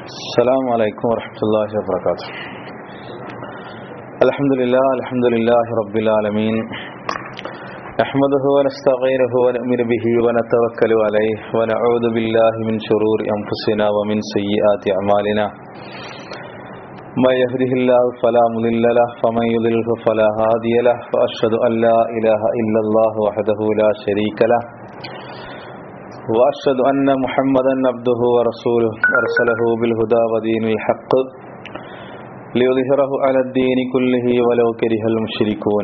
السلام عليكم ورحمة الله وبركاته الحمد لله الحمد لله رب العالمين نحمده ونستغيره ونؤمن به ونتوكل عليه ونعوذ بالله من شرور أنفسنا ومن سيئات أعمالنا من يهده الله فلا مضل له ومن يضلله فلا هادي له وأشهد أن لا إله إلا الله وحده لا شريك له وأشهد أن محمدا عبده ورسوله أرسله بالهدى ودين الحق ليظهره على الدين كله ولو كره المشركون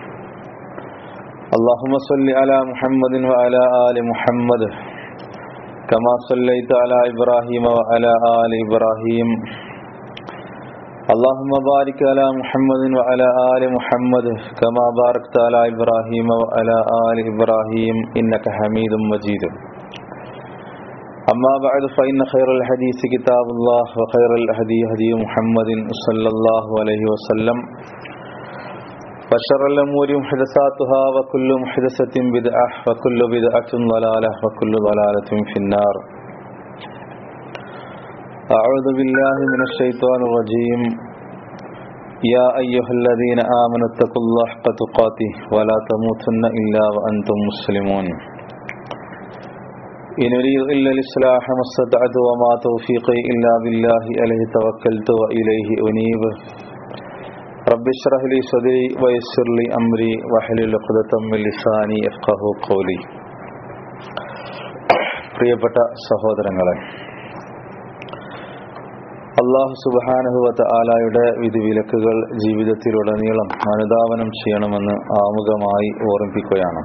اللهم صل على محمد وعلى آل محمد كما صليت على إبراهيم وعلى آل إبراهيم اللهم بارك على محمد وعلى آل محمد كما باركت على إبراهيم وعلى آل إبراهيم إنك حميد مجيد أما بعد فإن خير الحديث كتاب الله وخير الهدي هدي محمد صلى الله عليه وسلم وشر الأمور محدثاتها وكل محدثة بدعة وكل بدعة ضلالة وكل ضلالة في النار أعوذ بالله من الشيطان الرجيم يا أيها الذين آمنوا اتقوا الله حق تقاته ولا تموتن إلا وأنتم مسلمون إن أريد إلا الإصلاح ما استطعت وما توفيقي إلا بالله عليه توكلت وإليه أنيب رب اشرح لي صدري ويسر لي أمري واحلل عقدة من لساني يفقهوا قولي പ്രിയപ്പെട്ട സഹോദരങ്ങളെ അള്ളാഹു സുബാനുഹുവത്ത ആലായുടെ വിധിവിലക്കുകൾ ജീവിതത്തിലുടനീളം അനുധാവനം ചെയ്യണമെന്ന് ആമുഖമായി ഓർമ്മിപ്പിക്കുകയാണ്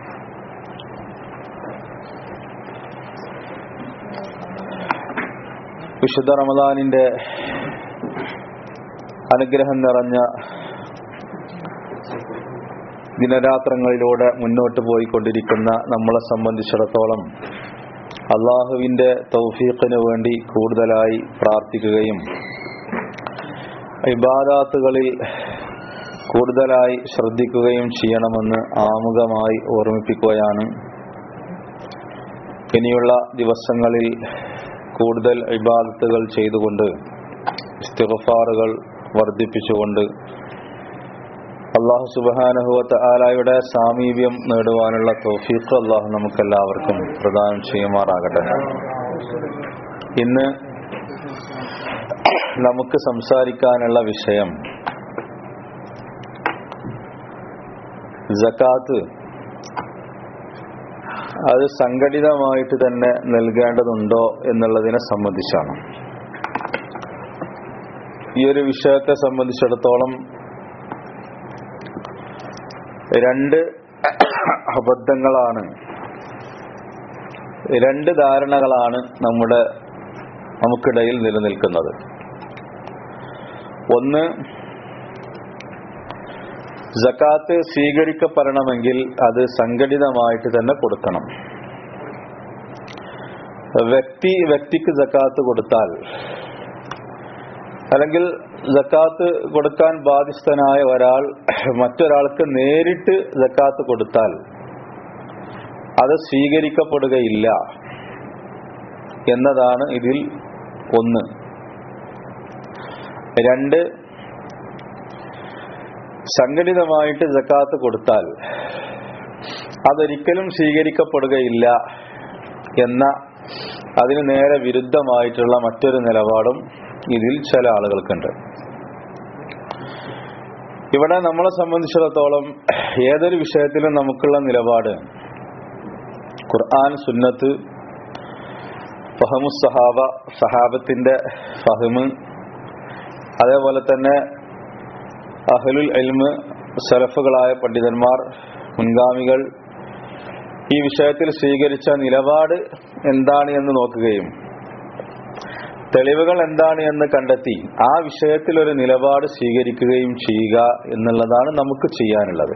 വിശുദ്ധ റമദാനിന്റെ അനുഗ്രഹം നിറഞ്ഞ ദിനരാത്രങ്ങളിലൂടെ മുന്നോട്ട് പോയിക്കൊണ്ടിരിക്കുന്ന നമ്മളെ സംബന്ധിച്ചിടത്തോളം അള്ളാഹുവിന്റെ തൗഫീഖിന് വേണ്ടി കൂടുതലായി പ്രാർത്ഥിക്കുകയും ഇബാദാത്തുകളിൽ കൂടുതലായി ശ്രദ്ധിക്കുകയും ചെയ്യണമെന്ന് ആമുഖമായി ഓർമ്മിപ്പിക്കുകയാണ് ഇനിയുള്ള ദിവസങ്ങളിൽ കൂടുതൽ ഇബാദത്തുകൾ ചെയ്തുകൊണ്ട് ഇസ്തിഗഫാറുകൾ വർദ്ധിപ്പിച്ചുകൊണ്ട് അള്ളാഹു സുബാനുഹുവത്ത് ആലായുടെ സാമീപ്യം നേടുവാനുള്ള തോഫീഖ് അള്ളാഹു നമുക്കെല്ലാവർക്കും പ്രദാനം ചെയ്യുമാറാകട്ടെ ഇന്ന് നമുക്ക് സംസാരിക്കാനുള്ള വിഷയം ജക്കാത്ത് അത് സംഘടിതമായിട്ട് തന്നെ നൽകേണ്ടതുണ്ടോ എന്നുള്ളതിനെ സംബന്ധിച്ചാണ് ഈ ഒരു വിഷയത്തെ സംബന്ധിച്ചിടത്തോളം രണ്ട് അബദ്ധങ്ങളാണ് രണ്ട് ധാരണകളാണ് നമ്മുടെ നമുക്കിടയിൽ നിലനിൽക്കുന്നത് ഒന്ന് ജക്കാത്ത് സ്വീകരിക്കപ്പെടണമെങ്കിൽ അത് സംഘടിതമായിട്ട് തന്നെ കൊടുക്കണം വ്യക്തി വ്യക്തിക്ക് ജക്കാത്ത് കൊടുത്താൽ അല്ലെങ്കിൽ ജക്കാത്ത് കൊടുക്കാൻ ബാധ്യസ്ഥനായ ഒരാൾ മറ്റൊരാൾക്ക് നേരിട്ട് ജക്കാത്ത് കൊടുത്താൽ അത് സ്വീകരിക്കപ്പെടുകയില്ല എന്നതാണ് ഇതിൽ ഒന്ന് രണ്ട് സംഘടിതമായിട്ട് ജക്കാത്ത് കൊടുത്താൽ അതൊരിക്കലും സ്വീകരിക്കപ്പെടുകയില്ല എന്ന അതിന് നേരെ വിരുദ്ധമായിട്ടുള്ള മറ്റൊരു നിലപാടും ഇതിൽ ചില ആളുകൾക്കുണ്ട് ഇവിടെ നമ്മളെ സംബന്ധിച്ചിടത്തോളം ഏതൊരു വിഷയത്തിലും നമുക്കുള്ള നിലപാട് ഖുർആൻ സുന്നത്ത് ഫഹമു സഹാബ സഹാബത്തിന്റെ ഫഹമ് അതേപോലെ തന്നെ അഹലുൽ എൽമ് സലഫുകളായ പണ്ഡിതന്മാർ മുൻഗാമികൾ ഈ വിഷയത്തിൽ സ്വീകരിച്ച നിലപാട് എന്താണ് എന്ന് നോക്കുകയും തെളിവുകൾ എന്താണ് എന്ന് കണ്ടെത്തി ആ വിഷയത്തിൽ ഒരു നിലപാട് സ്വീകരിക്കുകയും ചെയ്യുക എന്നുള്ളതാണ് നമുക്ക് ചെയ്യാനുള്ളത്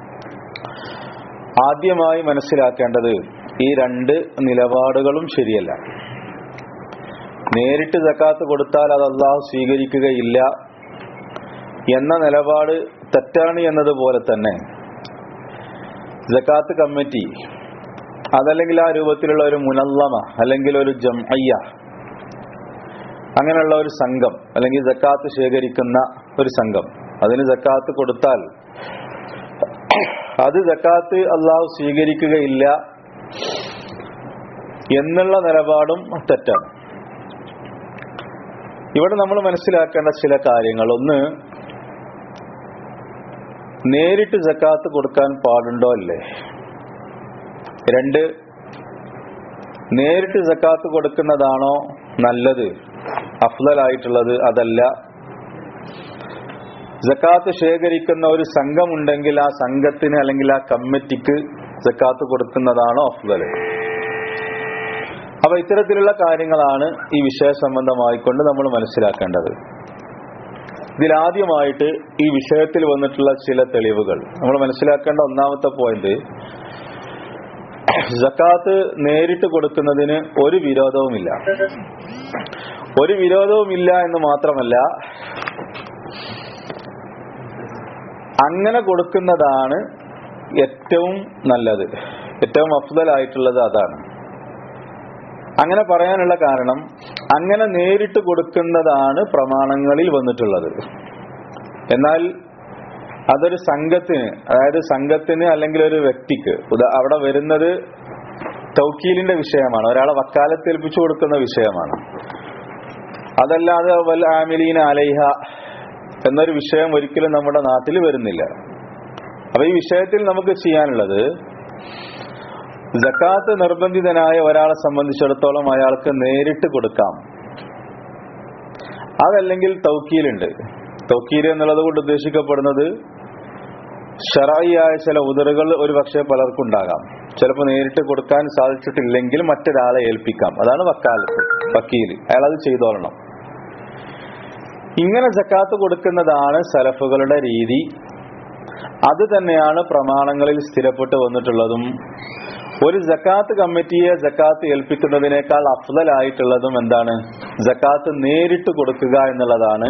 ആദ്യമായി മനസ്സിലാക്കേണ്ടത് ഈ രണ്ട് നിലപാടുകളും ശരിയല്ല നേരിട്ട് ജക്കാത്ത് കൊടുത്താൽ അത് അള്ളാഹു സ്വീകരിക്കുകയില്ല എന്ന നിലപാട് തെറ്റാണ് എന്നതുപോലെ തന്നെ ജക്കാത്ത് കമ്മിറ്റി അതല്ലെങ്കിൽ ആ രൂപത്തിലുള്ള ഒരു മുനല്ലമ അല്ലെങ്കിൽ ഒരു ജംഅയ്യ അങ്ങനെയുള്ള ഒരു സംഘം അല്ലെങ്കിൽ ജക്കാത്ത് ശേഖരിക്കുന്ന ഒരു സംഘം അതിന് ജക്കാത്ത് കൊടുത്താൽ അത് ജക്കാത്ത് അള്ളാഹു സ്വീകരിക്കുകയില്ല എന്നുള്ള നിലപാടും തെറ്റാണ് ഇവിടെ നമ്മൾ മനസ്സിലാക്കേണ്ട ചില കാര്യങ്ങൾ ഒന്ന് നേരിട്ട് ജക്കാത്ത് കൊടുക്കാൻ പാടുണ്ടോ അല്ലേ രണ്ട് നേരിട്ട് ജക്കാത്ത് കൊടുക്കുന്നതാണോ നല്ലത് അഫ്ലലായിട്ടുള്ളത് അതല്ല ജക്കാത്ത് ശേഖരിക്കുന്ന ഒരു സംഘമുണ്ടെങ്കിൽ ആ സംഘത്തിന് അല്ലെങ്കിൽ ആ കമ്മിറ്റിക്ക് ജക്കാത്ത് കൊടുക്കുന്നതാണോ അഫ്ലൽ അപ്പൊ ഇത്തരത്തിലുള്ള കാര്യങ്ങളാണ് ഈ വിഷയ സംബന്ധമായിക്കൊണ്ട് നമ്മൾ മനസ്സിലാക്കേണ്ടത് ഇതിലാദ്യമായിട്ട് ഈ വിഷയത്തിൽ വന്നിട്ടുള്ള ചില തെളിവുകൾ നമ്മൾ മനസ്സിലാക്കേണ്ട ഒന്നാമത്തെ പോയിന്റ് ജക്കാത്ത് നേരിട്ട് കൊടുക്കുന്നതിന് ഒരു വിരോധവുമില്ല ഒരു വിരോധവുമില്ല എന്ന് മാത്രമല്ല അങ്ങനെ കൊടുക്കുന്നതാണ് ഏറ്റവും നല്ലത് ഏറ്റവും അഫ്ദലായിട്ടുള്ളത് അതാണ് അങ്ങനെ പറയാനുള്ള കാരണം അങ്ങനെ നേരിട്ട് കൊടുക്കുന്നതാണ് പ്രമാണങ്ങളിൽ വന്നിട്ടുള്ളത് എന്നാൽ അതൊരു സംഘത്തിന് അതായത് സംഘത്തിന് അല്ലെങ്കിൽ ഒരു വ്യക്തിക്ക് ഉദാ- അവിടെ വരുന്നത് തൗക്കീലിന്റെ വിഷയമാണ് ഒരാളെ വക്കാലത്ത് ഏൽപ്പിച്ചു കൊടുക്കുന്ന വിഷയമാണ് അതല്ലാതെ വൽ ആമിലീന അലൈഹ എന്നൊരു വിഷയം ഒരിക്കലും നമ്മുടെ നാട്ടിൽ വരുന്നില്ല അപ്പൊ ഈ വിഷയത്തിൽ നമുക്ക് ചെയ്യാനുള്ളത് ജക്കാത്ത് നിർബന്ധിതനായ ഒരാളെ സംബന്ധിച്ചിടത്തോളം അയാൾക്ക് നേരിട്ട് കൊടുക്കാം അതല്ലെങ്കിൽ തൗക്കീലുണ്ട് തൗക്കീൽ എന്നുള്ളത് കൊണ്ട് ഉദ്ദേശിക്കപ്പെടുന്നത് ഷറായിയായ ചില ഉദറുകൾ ഒരു പക്ഷേ പലർക്കും ഉണ്ടാകാം ചിലപ്പോൾ നേരിട്ട് കൊടുക്കാൻ സാധിച്ചിട്ടില്ലെങ്കിൽ മറ്റൊരാളെ ഏൽപ്പിക്കാം അതാണ് വക്കാലത്ത് വക്കീൽ അയാൾ അത് ചെയ്തോളണം ഇങ്ങനെ ജക്കാത്ത് കൊടുക്കുന്നതാണ് സലഫുകളുടെ രീതി അത് തന്നെയാണ് പ്രമാണങ്ങളിൽ സ്ഥിരപ്പെട്ട് വന്നിട്ടുള്ളതും ഒരു ജക്കാത്ത് കമ്മിറ്റിയെ ജക്കാത്ത് ഏൽപ്പിക്കുന്നതിനേക്കാൾ അഫ്ദലായിട്ടുള്ളതും എന്താണ് ജക്കാത്ത് നേരിട്ട് കൊടുക്കുക എന്നുള്ളതാണ്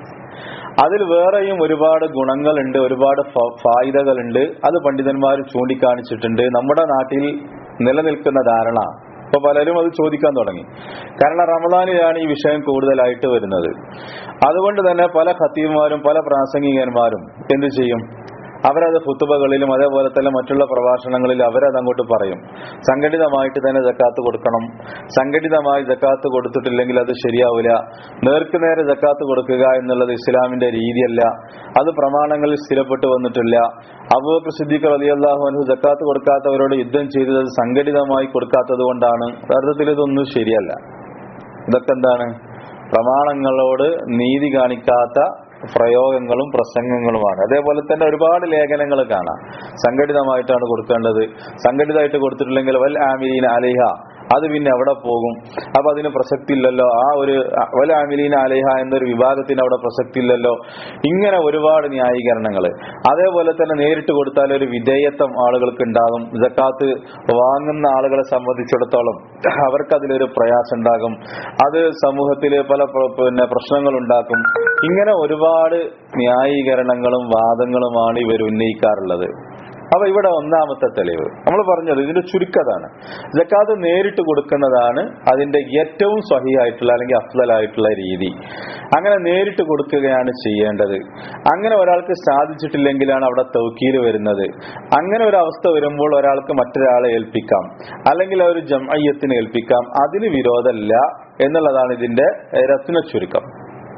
അതിൽ വേറെയും ഒരുപാട് ഗുണങ്ങളുണ്ട് ഒരുപാട് ഫ- ഫായിദകളുണ്ട് അത് പണ്ഡിതന്മാർ ചൂണ്ടിക്കാണിച്ചിട്ടുണ്ട് നമ്മുടെ നാട്ടിൽ നിലനിൽക്കുന്ന ധാരണ ഇപ്പൊ പലരും അത് ചോദിക്കാൻ തുടങ്ങി കാരണം റമദാനിലാണ് ഈ വിഷയം കൂടുതലായിട്ട് വരുന്നത് അതുകൊണ്ട് തന്നെ പല ഖത്തീബുമാരും പല പ്രാസംഗികന്മാരും എന്ത് ചെയ്യും അവരത് ഫുത്തുബകളിലും അതേപോലെ തന്നെ മറ്റുള്ള പ്രഭാഷണങ്ങളിൽ അവരത് അങ്ങോട്ട് പറയും സംഘടിതമായിട്ട് തന്നെ ജക്കാത്ത് കൊടുക്കണം സംഘടിതമായി ജക്കാത്ത് കൊടുത്തിട്ടില്ലെങ്കിൽ അത് ശരിയാവില്ല നേർക്ക് നേരെ ജക്കാത്ത് കൊടുക്കുക എന്നുള്ളത് ഇസ്ലാമിന്റെ രീതിയല്ല അത് പ്രമാണങ്ങളിൽ സ്ഥിരപ്പെട്ടു വന്നിട്ടില്ല അബൂബക്കർ സിദ്ദീഖ് റളിയല്ലാഹു അൻഹു ജക്കാത്ത് കൊടുക്കാത്തവരോട് യുദ്ധം ചെയ്തത് അത് സംഘടിതമായി കൊടുക്കാത്തത് കൊണ്ടാണ് യഥാർത്ഥത്തിൽ ഇതൊന്നും ശരിയല്ല ഇതൊക്കെ എന്താണ് പ്രമാണങ്ങളോട് നീതി കാണിക്കാത്ത പ്രയോഗങ്ങളും പ്രസംഗങ്ങളുമാണ് അതേപോലെ തന്നെ ഒരുപാട് ലേഖനങ്ങൾ കാണാം സംഘടിതമായിട്ടാണ് കൊടുക്കേണ്ടത് സംഘടിതമായിട്ട് കൊടുത്തിട്ടില്ലെങ്കിൽ വൽ ആമിലീൻ അലിഹ അത് പിന്നെ എവിടെ പോകും അപ്പൊ അതിന് പ്രസക്തി ഇല്ലല്ലോ ആ ഒരു വൽ ആമിലീൻ അലിഹ എന്നൊരു വിഭാഗത്തിന് അവിടെ പ്രസക്തി ഇല്ലല്ലോ ഇങ്ങനെ ഒരുപാട് ന്യായീകരണങ്ങൾ അതേപോലെ തന്നെ നേരിട്ട് കൊടുത്താൽ ഒരു വിധേയത്വം ആളുകൾക്ക് ഉണ്ടാകും ജക്കാത്ത് വാങ്ങുന്ന ആളുകളെ സംബന്ധിച്ചിടത്തോളം അവർക്ക് അതിലൊരു പ്രയാസം ഉണ്ടാകും അത് സമൂഹത്തിൽ പല പ്ര- പിന്നെ പ്രശ്നങ്ങൾ ഉണ്ടാക്കും ഇങ്ങനെ ഒരുപാട് ന്യായീകരണങ്ങളും വാദങ്ങളുമാണ് ഇവർ ഉന്നയിക്കാറുള്ളത് അപ്പൊ ഇവിടെ ഒന്നാമത്തെ തെളിവ് നമ്മൾ പറഞ്ഞത് ഇതിന്റെ ചുരുക്കതാണ് ജക്കാത്ത് നേരിട്ട് കൊടുക്കുന്നതാണ് അതിന്റെ ഏറ്റവും സ്വഹിയായിട്ടുള്ള അല്ലെങ്കിൽ അഫ്ലലായിട്ടുള്ള രീതി അങ്ങനെ നേരിട്ട് കൊടുക്കുകയാണ് ചെയ്യേണ്ടത് അങ്ങനെ ഒരാൾക്ക് സാധിച്ചിട്ടില്ലെങ്കിലാണ് അവിടെ തൗക്കീൽ വരുന്നത് അങ്ങനെ ഒരു അവസ്ഥ വരുമ്പോൾ ഒരാൾക്ക് മറ്റൊരാളെ ഏൽപ്പിക്കാം അല്ലെങ്കിൽ ഒരു ജംഅയ്യത്തിന് ഏൽപ്പിക്കാം അതിന് വിരോധമില്ല എന്നുള്ളതാണ് ഇതിന്റെ ഏഹ്, രത്ന ചുരുക്കം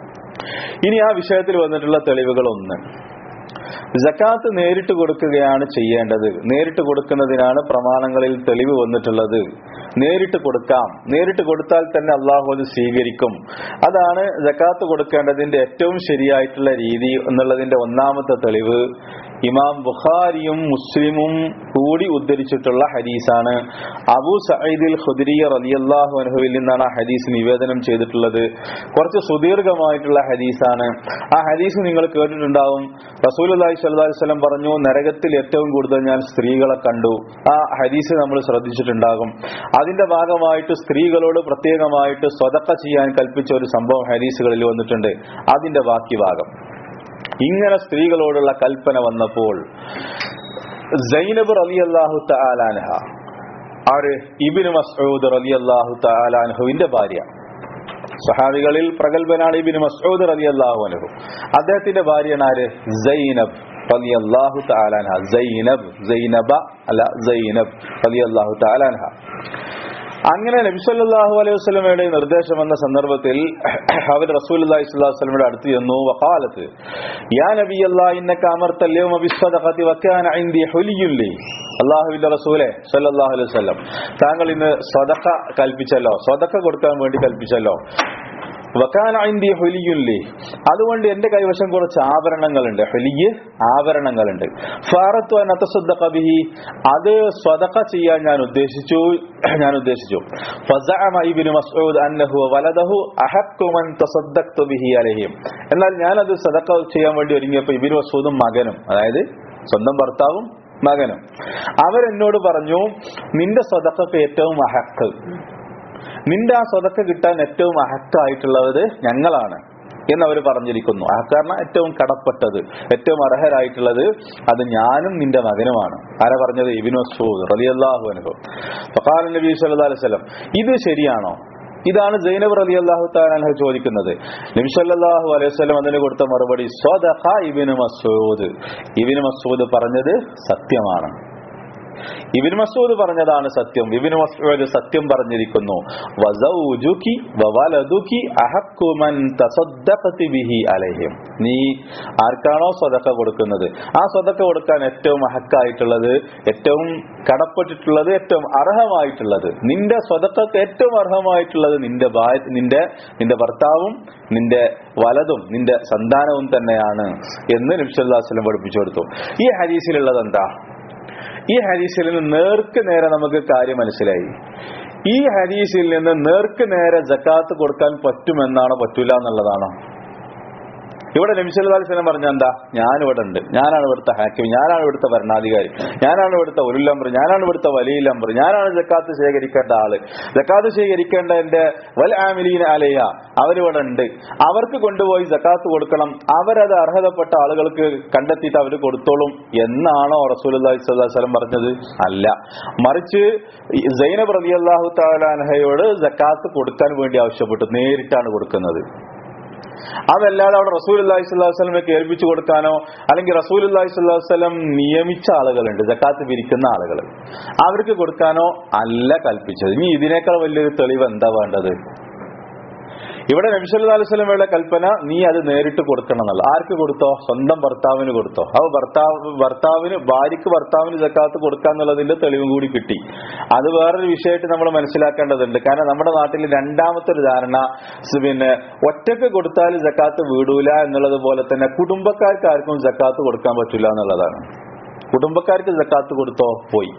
ഇനി ആ വിഷയത്തിൽ വന്നിട്ടുള്ള തെളിവുകൾ ഒന്ന് ജക്കാത്ത് നേരിട്ട് കൊടുക്കുകയാണ് ചെയ്യേണ്ടത് നേരിട്ട് കൊടുക്കുന്നതിനാണ് പ്രമാണങ്ങളിൽ തെളിവ് വന്നിട്ടുള്ളത് നേരിട്ട് കൊടുക്കാം നേരിട്ട് കൊടുത്താൽ തന്നെ അള്ളാഹു അത് സ്വീകരിക്കും അതാണ് ജക്കാത്ത് കൊടുക്കേണ്ടതിന്റെ ഏറ്റവും ശരിയായിട്ടുള്ള രീതി എന്നുള്ളതിന്റെ ഒന്നാമത്തെ തെളിവ് ഇമാം ബുഖാരിയും മുസ്ലിമും കൂടി ഉദ്ധരിച്ചിട്ടുള്ള ഹദീസാണ് അബൂ സഈദിൽ ഖുദ്രി റളിയല്ലാഹു അൻഹുവിൽ നിന്നാണ് ആ ഹദീസ് നിവേദനം ചെയ്തിട്ടുള്ളത് കുറച്ച് സുദീർഘമായിട്ടുള്ള ഹദീസാണ് ആ ഹദീസ് നിങ്ങൾ കേട്ടിട്ടുണ്ടാവും റസൂലുള്ളാഹി സ്വല്ലല്ലാഹി അലൈഹി വസല്ലം പറഞ്ഞു നരകത്തിൽ ഏറ്റവും കൂടുതൽ ഞാൻ സ്ത്രീകളെ കണ്ടു ആ ഹദീസ് നമ്മൾ ശ്രദ്ധിച്ചിട്ടുണ്ടാകും അതിന്റെ ഭാഗമായിട്ട് സ്ത്രീകളോട് പ്രത്യേകമായിട്ട് സ്വതക്ക ചെയ്യാൻ കൽപ്പിച്ച ഒരു സംഭവം ഹദീസുകളിൽ വന്നിട്ടുണ്ട് അതിന്റെ ബാക്കി ഭാഗം ഇങ്ങനെ സ്ത്രീകളോടുള്ള കൽപ്പന വന്നപ്പോൾ സൈനബ് റലി അള്ളാഹു താലാൻഹ ആര് ഇബിന് മസ്ഊദ് റലി അള്ളാഹു താലാൻഹുവിന്റെ ഭാര്യ സഹാബികളിൽ പ്രഗത്ഭനാണ് ഇബിന് മസ്ഊദ് റളിയല്ലാഹു അൻഹു അദ്ദേഹത്തിന്റെ ഭാര്യയാണ് ആര് സൈനബ് റളിയല്ലാഹു തആല അൻഹ സൈനബ് സൈനബ അല്ല സൈനബ് റളിയല്ലാഹു തആല അൻഹ അങ്ങനെ നബി സല്ലല്ലാഹു അലൈഹി വസല്ലമയുടെ നിർദ്ദേശം വന്ന സന്ദർഭത്തിൽ അവർ റസൂലുള്ളാഹി സ്വല്ലല്ലാഹു അലൈഹി വസല്ലമയുടെ അടുത്ത് ചെന്നു വഖാലത്ത് യാ നബിയല്ലാഹ് ഇന്നക അമർത അൽ-യൗമ ബിസ്സദഖതി വകാന ഇൻദി ഹുലിയുൻ ലി അല്ലാഹുവിന്റെ റസൂലേ സല്ലല്ലാഹു അലൈഹി വസല്ലം താങ്കൾ ഇന്ന് സ്വതക്ക കൽപ്പിച്ചല്ലോ സ്വതക്ക കൊടുക്കാൻ വേണ്ടി കൽപ്പിച്ചല്ലോ വക്കാന ഇന്ത്യ ഹൊലിയുല്ലി അതുകൊണ്ട് എന്റെ കൈവശം കുറച്ച് ആഭരണങ്ങളുണ്ട് ഹൊലിയ് ആഭരണങ്ങളുണ്ട് ഫാറത്തു അനത്തസുദ്ദ കബിഹി അത് സ്വതക്ക ചെയ്യാൻ ഞാൻ ഉദ്ദേശിച്ചു ഞാൻ ഉദ്ദേശിച്ചു ഫസഅമ ഇബ്നു മസ്ഊദ് അന്നഹു വലദഹു അഹഖു മൻ തസദ്ദഖ്തു ബിഹി അലൈഹിം എന്നാൽ ഞാൻ അത് സദക്ക ചെയ്യാൻ വേണ്ടി ഒരുങ്ങിയപ്പോൾ ഇബ്നു മസ്ഊദും മകനും അതായത് സ്വന്തം ഭർത്താവും മകനും അവരെന്നോട് പറഞ്ഞു നിന്റെ സ്വതക്കക്ക് ഏറ്റവും അഹക്ക് നിന്റെ ആ സ്വതക്ക കിട്ടാൻ ഏറ്റവും അഹക്കായിട്ടുള്ളത് ഞങ്ങളാണ് എന്നവർ പറഞ്ഞിരിക്കുന്നു അഹക്കാരണ ഏറ്റവും കടപ്പെട്ടത് ഏറ്റവും അർഹരായിട്ടുള്ളത് അത് ഞാനും നിന്റെ മകനുമാണ് ആരാ പറഞ്ഞത് ഇബിനു സൂദ് റലിയല്ലാഹു അനുഭവ ഫഖാല നബി സല്ലല്ലാഹു അലൈഹി വസല്ലം ഇത് ശരിയാണോ ഇതാണ് ജൈനബ് റലി അള്ളാഹു താലാൻഹ ചോദിക്കുന്നത് നബി സല്ലല്ലാഹു അലൈഹി വസല്ലം അതിന് കൊടുത്ത മറുപടി സ്വദഖ ഇബ്നു മസ്ഊദ് ഇബ്നു മസ്ഊദ് പറഞ്ഞത് സത്യമാണ് ഇബിൻ മസൂദ് പറഞ്ഞതാണ് സത്യം ഇബിൻ മസൂദ് സത്യം പറഞ്ഞിരിക്കുന്നു വസൗജുകി വവലദുകി അഹഖു മൻ തസദ്ദഖതി ബിഹി അലൈഹിം നീ ആർക്കാണോ സ്വതക്ക കൊടുക്കുന്നത് ആ സ്വതക്ക കൊടുക്കാൻ ഏറ്റവും അഹക്കായിട്ടുള്ളത് ഏറ്റവും കടപ്പെട്ടിട്ടുള്ളത് ഏറ്റവും അർഹമായിട്ടുള്ളത് നിന്റെ സ്വതക്കക്ക് ഏറ്റവും അർഹമായിട്ടുള്ളത് നിന്റെ ഭാര്യ നിന്റെ നിന്റെ ഭർത്താവും നിന്റെ വലതും നിന്റെ സന്താനവും തന്നെയാണ് എന്ന് നബ്സല്ലാ വസ്ലം പഠിപ്പിച്ചു കൊടുത്തു ഈ ഹരീസിലുള്ളത് എന്താ ഈ ഹദീസിൽ നിന്ന് നേർക്ക് നേരെ നമുക്ക് കാര്യം മനസ്സിലായി ഈ ഹദീസിൽ നിന്ന് നേർക്ക് നേരെ ജക്കാത്ത് കൊടുക്കാൻ പറ്റുമെന്നാണോ പറ്റൂല എന്നുള്ളതാണോ ഇവിടെ നബിസ്വല്ലാസ്ലം പറഞ്ഞ എന്താ ഞാൻ ഇവിടെ ഉണ്ട് ഞാനാണ് ഇവിടുത്തെ ഹാക്കിം ഞാനാണ് ഇവിടുത്തെ ഭരണാധികാരി ഞാനാണ് ഇവിടുത്തെ ഒരുലംബർ ഞാനാണ് ഇവിടുത്തെ വലിയ ലംബർ ഞാനാണ് ജക്കാത്ത് ശേഖരിക്കേണ്ട ആള് ജക്കാത്ത് ശേഖരിക്കേണ്ട എന്റെ വൽ ആമിലീൻ അലയ അവരിവിടെ ഉണ്ട് അവർക്ക് കൊണ്ടുപോയി ജക്കാത്ത് കൊടുക്കണം അവരത് അർഹതപ്പെട്ട ആളുകൾക്ക് കണ്ടെത്തിയിട്ട് അവർ കൊടുത്തോളും എന്നാണോ റസൂലി സ്വലം പറഞ്ഞത് അല്ല മറിച്ച് സൈനബ് റബി അള്ളാഹു താലാൻഹയോട് ജക്കാത്ത് കൊടുക്കാൻ വേണ്ടി ആവശ്യപ്പെട്ടു നേരിട്ടാണ് കൊടുക്കുന്നത് അതല്ലാതെ അവിടെ റസൂൽ അള്ളാഹി സ്വല്ലാസ്ലമെ ഏൽപ്പിച്ചു കൊടുക്കാനോ അല്ലെങ്കിൽ റസൂൽ അള്ളാഹി സ്വല്ലാസ്ലം നിയമിച്ച ആളുകളുണ്ട് ജക്കാത്ത് പിരിക്കുന്ന ആളുകൾ അവർക്ക് കൊടുക്കാനോ അല്ല കൽപ്പിച്ചത് ഇനി ഇതിനേക്കാൾ വലിയൊരു തെളിവ് എന്താ വേണ്ടത് ഇവിടെ നബിസല്ലാ അലുസ്ലമയുടെ കൽപ്പന നീ അത് നേരിട്ട് കൊടുക്കണം എന്നല്ല ആർക്ക് കൊടുത്തോ സ്വന്തം ഭർത്താവിന് കൊടുത്തോ അപ്പൊ ഭർത്താവ് ഭർത്താവിന് ഭാര്യക്ക് ഭർത്താവിന് ജക്കാത്ത് കൊടുക്കാന്നുള്ളതിന്റെ തെളിവും കൂടി കിട്ടി അത് വേറൊരു വിഷയമായിട്ട് നമ്മൾ മനസ്സിലാക്കേണ്ടതുണ്ട് കാരണം നമ്മുടെ നാട്ടിൽ രണ്ടാമത്തെ ഒരു ധാരണ സ് പിന്നെ ഒറ്റക്ക് കൊടുത്താൽ ജക്കാത്ത് വീടൂല എന്നുള്ളത് പോലെ തന്നെ കുടുംബക്കാർക്ക് ആർക്കും ജക്കാത്ത് കൊടുക്കാൻ പറ്റില്ല എന്നുള്ളതാണ് കുടുംബക്കാർക്ക് ജക്കാത്ത് കൊടുത്തോ പോയി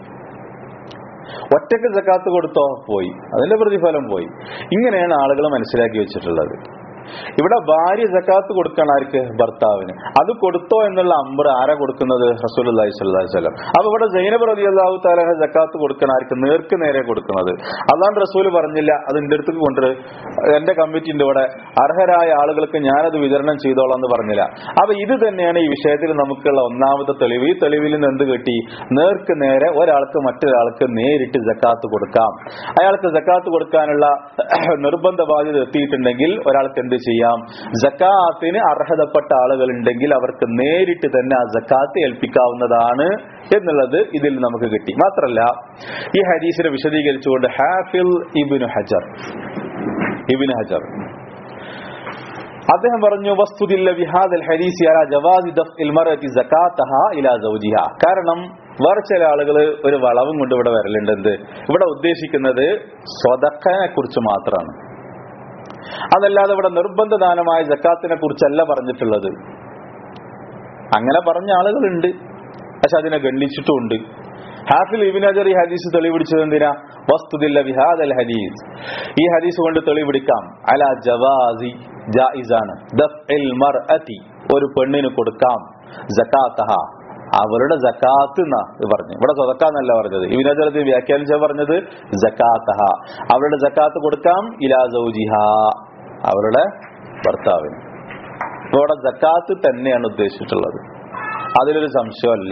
ഒറ്റക്ക് ജക്കാത്ത് കൊടുത്തോ പോയി അതിന്റെ പ്രതിഫലം പോയി ഇങ്ങനെയാണ് ആളുകൾ മനസ്സിലാക്കി വെച്ചിട്ടുള്ളത് ഇവിടെ ഭാര്യ ജക്കാത്ത് കൊടുക്കണം ആർക്ക് ഭർത്താവിന് അത് കൊടുത്തോ എന്നുള്ള അമ്പർ ആരാ കൊടുക്കുന്നത് റസൂൽ അള്ളാഹി സ്വല്ലി വല്ലം അപ്പൊ ഇവിടെ ജൈനബ് റലി അള്ളാഹു താലാഹ ജക്കാത്ത് കൊടുക്കണം ആർക്ക് നേർക്ക് നേരെ കൊടുക്കുന്നത് അതാണ് റസൂൽ പറഞ്ഞില്ല അത് എന്റെ അടുത്തേക്ക് കൊണ്ടുവരും എന്റെ കമ്മിറ്റിന്റെ ഇവിടെ അർഹരായ ആളുകൾക്ക് ഞാനത് വിതരണം ചെയ്തോളാം എന്ന് പറഞ്ഞില്ല അപ്പൊ ഇത് തന്നെയാണ് ഈ വിഷയത്തിൽ നമുക്കുള്ള ഒന്നാമത്തെ തെളിവ് ഈ തെളിവിൽ നിന്ന് എന്ത് കിട്ടി നേർക്ക് നേരെ ഒരാൾക്ക് മറ്റൊരാൾക്ക് നേരിട്ട് ജക്കാത്ത് കൊടുക്കാം അയാൾക്ക് ജക്കാത്ത് കൊടുക്കാനുള്ള നിർബന്ധ ബാധ്യത എത്തിയിട്ടുണ്ടെങ്കിൽ ഒരാൾക്ക് എന്ത് ചെയ്യാം ജക്കാത്തിന് അർഹതപ്പെട്ട ആളുകൾ ഉണ്ടെങ്കിൽ അവർക്ക് നേരിട്ട് തന്നെ ആ ജക്കാത്ത് ഏൽപ്പിക്കാവുന്നതാണ് എന്നുള്ളത് ഇതിൽ നമുക്ക് കിട്ടി മാത്രല്ല ഈ ഹദീസിനെ വിശദീകരിച്ചുകൊണ്ട് ഹാഫിൽ ഇബിന് ഹജർ ഇബിന് ഹജർ അദ്ദേഹം പറഞ്ഞു വസ്തുതില്ല വിഹാദൽ ഹദീസി അല ജവാദി ദഫ്ഇൽ മറതി സകാത്തഹ ഇലാ സൗജിഹ കാരണം വേറെ ചില ആളുകൾ ഒരു വളവും കൊണ്ട് ഇവിടെ വരലുണ്ട് എന്ത് ഇവിടെ ഉദ്ദേശിക്കുന്നത് സ്വതക്കനെ കുറിച്ച് മാത്രമാണ് അതല്ലാതെ ഇവിടെ നിർബന്ധ ദാനമായ ജക്കാത്തിനെ കുറിച്ചല്ല പറഞ്ഞിട്ടുള്ളത് അങ്ങനെ പറഞ്ഞ ആളുകളുണ്ട് പക്ഷെ അതിനെ ഗണ്ണിച്ചിട്ടുമുണ്ട് ഹാഫിൽ ഇബിൻ അജർ ഈ ഹദീസ് തെളിവിടിച്ചത് എന്തിനാ വസ്തുതില്ല വിഹാദൽ ഹദീസ് ഈ ഹദീസ് കൊണ്ട് തെളിവിടിക്കാം അല ജവാസി ജായിസാണ് ദഫ്ഇൽ മർഅതി ഒരു പെണ്ണിന് കൊടുക്കാം ജക്കാത്തഹ അവരുടെ ജക്കാത്ത് എന്നാ പറഞ്ഞു ഇവിടെ സ്വതക്കാന്നല്ല പറഞ്ഞത് ഇവിനജലത്തിൽ വ്യാഖ്യാനിച്ച പറഞ്ഞത് ജക്കാത്തഹ അവരുടെ ജക്കാത്ത് കൊടുക്കാം ഇലാ സൗജിഹ അവരുടെ ഭർത്താവിന് ഇപ്പൊ ഇവിടെ ജക്കാത്ത് തന്നെയാണ് ഉദ്ദേശിച്ചിട്ടുള്ളത് അതിലൊരു സംശയമല്ല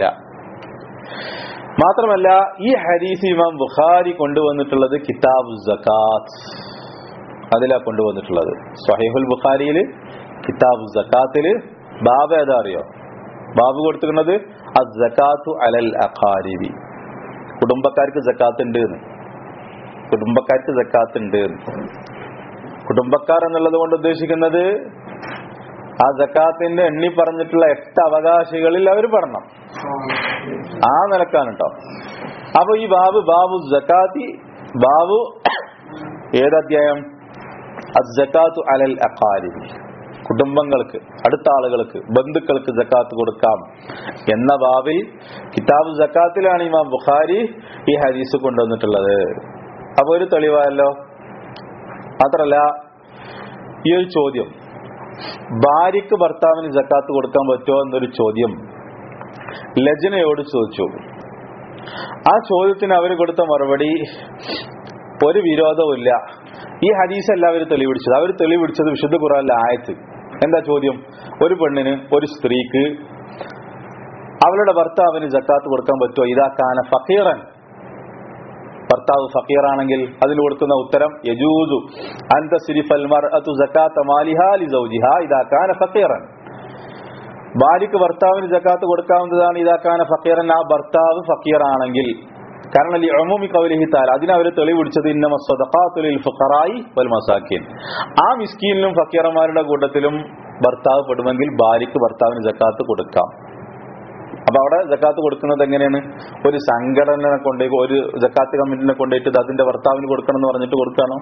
മാത്രമല്ല ഈ ഹദീസ് ഇമാം ബുഖാരി കൊണ്ടുവന്നിട്ടുള്ളത് കിതാബ് ജക്കാത്ത് അതിലാ കൊണ്ടുവന്നിട്ടുള്ളത് സഹീഹുൽ ബുഖാരിയിൽ കിതാബ് സക്കാത്തില് ബാബ് ഏതാ അറിയോ ബാബ് കൊടുത്തിരിക്കുന്നത് അസക്കാത്തു അലൽ അഖാരിബി കുടുംബക്കാർക്ക് ജക്കാത്ത് ഉണ്ട് എന്ന് കുടുംബക്കാർക്ക് ജക്കാത്ത് ഉണ്ട് എന്ന് കുടുംബക്കാർ എന്നുള്ളത് കൊണ്ട് ഉദ്ദേശിക്കുന്നത് ആ ജക്കാത്തിന്റെ എണ്ണി പറഞ്ഞിട്ടുള്ള എട്ട് അവകാശികളിൽ അവർ പെടണം ആ നിലക്കാണ് കേട്ടോ അപ്പൊ ഈ ബാബു ബാബു ജക്കാത്തി ബാബു ഏതധ്യായം അസ്സക്കാത്തു അലൽ അഖാരിബി കുടുംബങ്ങൾക്ക് അടുത്ത ആളുകൾക്ക് ബന്ധുക്കൾക്ക് ജക്കാത്ത് കൊടുക്കാം എന്ന ബാബിൽ കിതാബ് ജക്കാത്തിലാണ് ഇമാം ബുഖാരി ഈ ഹദീസ് കൊണ്ടുവന്നിട്ടുള്ളത് അപ്പൊ ഒരു തെളിവായല്ലോ മാത്രല്ല ഈ ഒരു ചോദ്യം ഭാര്യക്ക് ഭർത്താവിന് ജക്കാത്ത് കൊടുക്കാൻ പറ്റുമോ എന്നൊരു ചോദ്യം ലജനയോട് ചോദിച്ചു ആ ചോദ്യത്തിന് അവർ കൊടുത്ത മറുപടി ഒരു വിരോധവുമില്ല ഈ ഹദീസ് എല്ലാവരും തെളിവിടിച്ചത് അവർ തെളിവിടിച്ചത് വിശുദ്ധ ഖുറാനിലെ ആയത്ത് എന്താ ചോദ്യം ഒരു പെണ്ണിന് ഒരു സ്ത്രീക്ക് അവളുടെ ഭർത്താവിന് ജക്കാത്ത് കൊടുക്കാൻ പറ്റുമോ ഇതാക്കാന ഫക്കീറൻ ഭർത്താവ് ഫക്കീറാണെങ്കിൽ അതിന് കൊടുക്കുന്ന ഉത്തരം യജൂസു അൻത സിരിഫൽ മർഅതു സക്കാത്ത മാലിഹാ ലി സൗജിഹാ ഇതാക്കാന ഫക്കീറൻ ഭാര്യക്ക് ഭർത്താവിന് ജക്കാത്ത് കൊടുക്കാവുന്നതാണ് ഇതാക്കാന ഫക്കീറൻ ആ ഭർത്താവ് ഫക്കീറാണെങ്കിൽ കാരണം ഈ അമൂമി കവലിഹി താല അതിന് അവർ തെളിവിടിച്ചത് ഇന്നമ സ്വതഖാത്തുലിൽ ഫുഖറായി വൽ മസാക്കിൻ ആ മിസ്കീനിലും ഫക്കീറന്മാരുടെ കൂട്ടത്തിലും ഭർത്താവ് പെടുമെങ്കിൽ ഭാര്യക്ക് ഭർത്താവിന് ജക്കാത്ത് കൊടുക്കാം അപ്പൊ അവിടെ ജക്കാത്ത് കൊടുക്കുന്നത് എങ്ങനെയാണ് ഒരു സംഘടനനെ കൊണ്ട് ഒരു ജക്കാത്ത് കമ്മിറ്റിനെ കൊണ്ടുപോയിട്ട് അതിന്റെ ഭർത്താവിന് കൊടുക്കണം എന്ന് പറഞ്ഞിട്ട് കൊടുക്കാണോ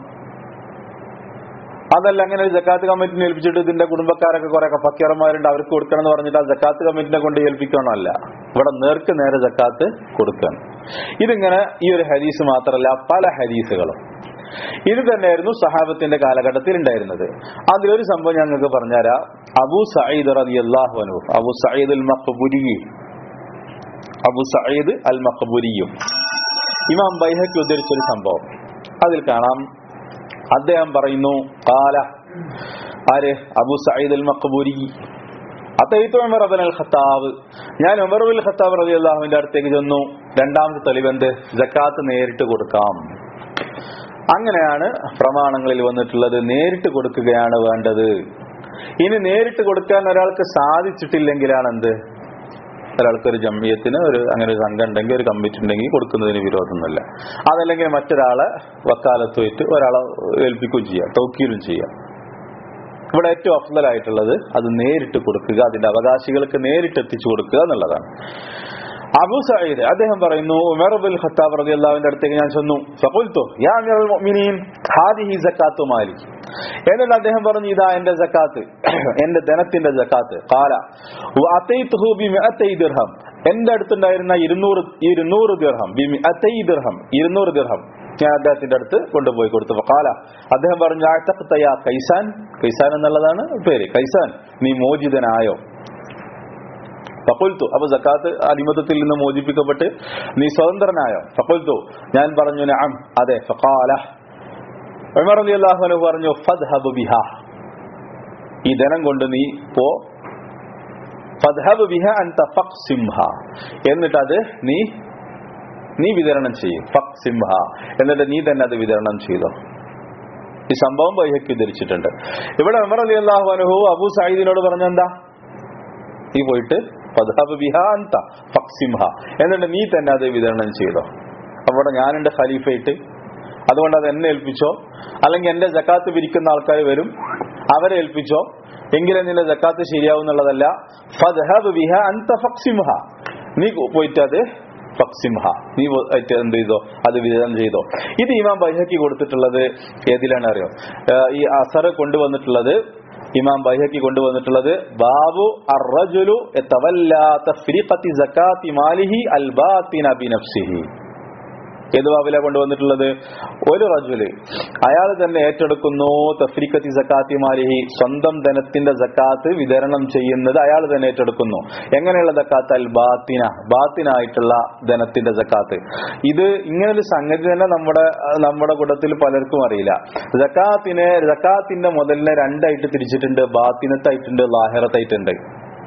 അതല്ല അങ്ങനെ ഒരു ജക്കാത്ത് കമ്മിറ്റിനെ ഏൽപ്പിച്ചിട്ട് ഇതിന്റെ കുടുംബക്കാരൊക്കെ കുറെ ഫക്കീറന്മാരുണ്ട് അവർക്ക് കൊടുക്കണം എന്ന് പറഞ്ഞിട്ട് ആ ജക്കാത്ത് കമ്മിറ്റിനെ കൊണ്ട് ഏൽപ്പിക്കണോ അല്ല ഇവിടെ നേർക്ക് നേരെ ജക്കാത്ത് കൊടുക്കണം ഇതിങ്ങനെ ഈ ഒരു ഹദീസ് മാത്രമല്ല പല ഹദീസുകളും ഇത് തന്നെയായിരുന്നു സഹാബത്തിന്റെ കാലഘട്ടത്തിൽ ഉണ്ടായിരുന്നത് അതിലൊരു സംഭവം ഞങ്ങൾക്ക് പറഞ്ഞുതരാം അബു സയ്യിദ് റതി അള്ളാഹു അനു അബു സയ്യിദ് അൽ മഖബുരി അബു സയ്യിദ് അൽ മഖബുരിയും ഇമാം ബൈഹക്ക് ഉദ്ധരിച്ചൊരു സംഭവം അതിൽ കാണാം അദ്ദേഹം പറയുന്നു കാല ആര് അബു സയ്യിദ് അൽ മഖബൂരി അത്തയ്ത്തു ഉമർ അബൻ അൽ ഖത്താബ് ഞാൻ ഉമർ ബിൻ ഖത്താബ് റതി അള്ളാഹുവിന്റെ അടുത്തേക്ക് ചെന്നു രണ്ടാമത്തെ തെളിവെന്ത് ജക്കാത്ത് നേരിട്ട് കൊടുക്കാം അങ്ങനെയാണ് പ്രമാണങ്ങളിൽ വന്നിട്ടുള്ളത് നേരിട്ട് കൊടുക്കുകയാണ് വേണ്ടത് ഇനി നേരിട്ട് കൊടുക്കാൻ ഒരാൾക്ക് സാധിച്ചിട്ടില്ലെങ്കിലാണ് എന്ത് ഒരാൾക്ക് ഒരു ജമ്മിയത്തിന് ഒരു അങ്ങനെ ഒരു സംഘം ഉണ്ടെങ്കിൽ ഒരു കമ്മിറ്റി ഉണ്ടെങ്കിൽ കൊടുക്കുന്നതിന് വിരോധമൊന്നുമില്ല അതല്ലെങ്കിൽ മറ്റൊരാളെ വക്കാലത്ത് വെച്ച് ഒരാളെ ഏൽപ്പിക്കുകയും ചെയ്യാം തൗക്കീലും ചെയ്യാം ഇവിടെ ഏറ്റവും അഫ്സലായിട്ടുള്ളത് അത് നേരിട്ട് കൊടുക്കുക അതിന്റെ അവകാശികൾക്ക് നേരിട്ട് എത്തിച്ചു കൊടുക്കുക എന്നുള്ളതാണ് അബു സയ്യിദ് അദ്ദേഹം പറയുന്നു ഉമർ ബിൻ ഖത്താബ് റളിയല്ലാഹുവിന്റെ അടുത്തേക്ക് ഞാൻ ചെന്നു ഫഖുൽതു യാ അമീറുൽ മുഅ്മിനീൻ ഹാദിഹി സക്കാത്തു മാലി എന്നിട്ട് അദ്ദേഹം പറഞ്ഞു ഇതാ എന്റെ സക്കാത്ത് എന്റെ ധനത്തിന്റെ സക്കാത്ത് ഖാല വഅതൈതുഹു ബിമിഅതൈ ദിർഹം എന്റെ അടുത്തുണ്ടായിരുന്ന ഇരുന്നൂറ് ഇരുന്നൂറ് ദിർഹം ബിമിഅതൈ ദിർഹം ഇരുന്നൂറ് ദിർഹം ഞാൻ അദ്ദേഹത്തിന്റെ അടുത്ത് കൊണ്ടുപോയി കൊടുത്തു കാല അദ്ദേഹം പറഞ്ഞു ആഴ്ത്തക്കത്തയാ കൈസാൻ കൈസാൻ എന്നുള്ളതാണ് പേര് കൈസാൻ നീ മോചിതനായോ ഫക്കുൽത്തു അപ്പൊ ജക്കാത്ത് അടിമത്തത്തിൽ നിന്ന് മോചിപ്പിക്കപ്പെട്ട് നീ സ്വതന്ത്രനായോ ഫക്കുൽത്തു ഞാൻ പറഞ്ഞു നഅം അതെ ഫഖാല ഉമർ റളിയല്ലാഹു അൻഹു പറഞ്ഞു ഫദ്ഹബ് ബിഹാ ഈ ധനം കൊണ്ട് നീ പോ ഫദ്ഹബ് ബിഹ അൻത ഫഖ്സിംഹ എന്നിട്ട് അത് നീ നീ വിതരണം ചെയ്യും ഫഖ്സിംഹ എന്നിട്ട് നീ തന്നെ അത് വിതരണം ചെയ്തോ ഈ സംഭവം ബൈഹക്കി ഉദ്ധരിച്ചിട്ടുണ്ട് ഇവിടെ ഉമർ റളിയല്ലാഹു അൻഹു അബൂ സഈദിനോട് പറഞ്ഞെന്താ നീ പോയിട്ട് ഫദ്ഹബ് ബിഹ അൻത ഫഖ്സിംഹ എന്നിട്ട് നീ തന്നെ അത് വിതരണം ചെയ്തോ അവിടെ ഞാനുണ്ട് ഖലീഫയിട്ട് അതുകൊണ്ട് അത് എന്നെ ഏൽപ്പിച്ചോ അല്ലെങ്കിൽ എന്റെ ജക്കാത്ത് പിരിക്കുന്ന ആൾക്കാർ വരും അവരെ ഏൽപ്പിച്ചോ എങ്കിലേ നിന്റെ ജക്കാത്ത് ശരിയാവുന്നുള്ളതല്ല ഫദ്ഹബ് ബിഹ അൻത ഫഖ്സിംഹ നീ പോയിട്ട് അത് ഫക്സിംഹ നീ ആയിട്ട് എന്ത് ചെയ്തോ അത് വിതരണം ചെയ്തോ ഇത് ഇമാം ബൈഹക്കി കൊടുത്തിട്ടുള്ളത് ഏതിലാണ് അറിയോ ഏഹ് ഈ അസർ കൊണ്ടുവന്നിട്ടുള്ളത് ഇമാം ബൈഹക്കി കൊണ്ടുവന്നിട്ടുള്ളത് ബാബു അർറജുലു യതവല്ലാ തഫ്രീഖത്തി സകാത്തി മാലിഹി അൽ ബാത്തിന ബിനഫ്സിഹി ഏത് ബാബില കൊണ്ടുവന്നിട്ടുള്ളത് ഒരു റജുല് അയാൾ തന്നെ ഏറ്റെടുക്കുന്നു തഫ്രിക്കത്തി സക്കാത്തി മാലിഹി സ്വന്തം ധനത്തിന്റെ സക്കാത്ത് വിതരണം ചെയ്യുന്നത് അയാൾ തന്നെ ഏറ്റെടുക്കുന്നു എങ്ങനെയുള്ള സക്കാത്ത് അൽ ബാത്തിന ബാത്തിനായിട്ടുള്ള ധനത്തിന്റെ സക്കാത്ത് ഇത് ഇങ്ങനൊരു സംഗതി തന്നെ നമ്മുടെ നമ്മുടെ കൂട്ടത്തിൽ പലർക്കും അറിയില്ല സക്കാത്തിനെ സക്കാത്തിന്റെ മുതലിനെ രണ്ടായിട്ട് തിരിച്ചിട്ടുണ്ട് ബാത്തിനത്തായിട്ടുണ്ട് ലാഹിറത്തായിട്ടുണ്ട്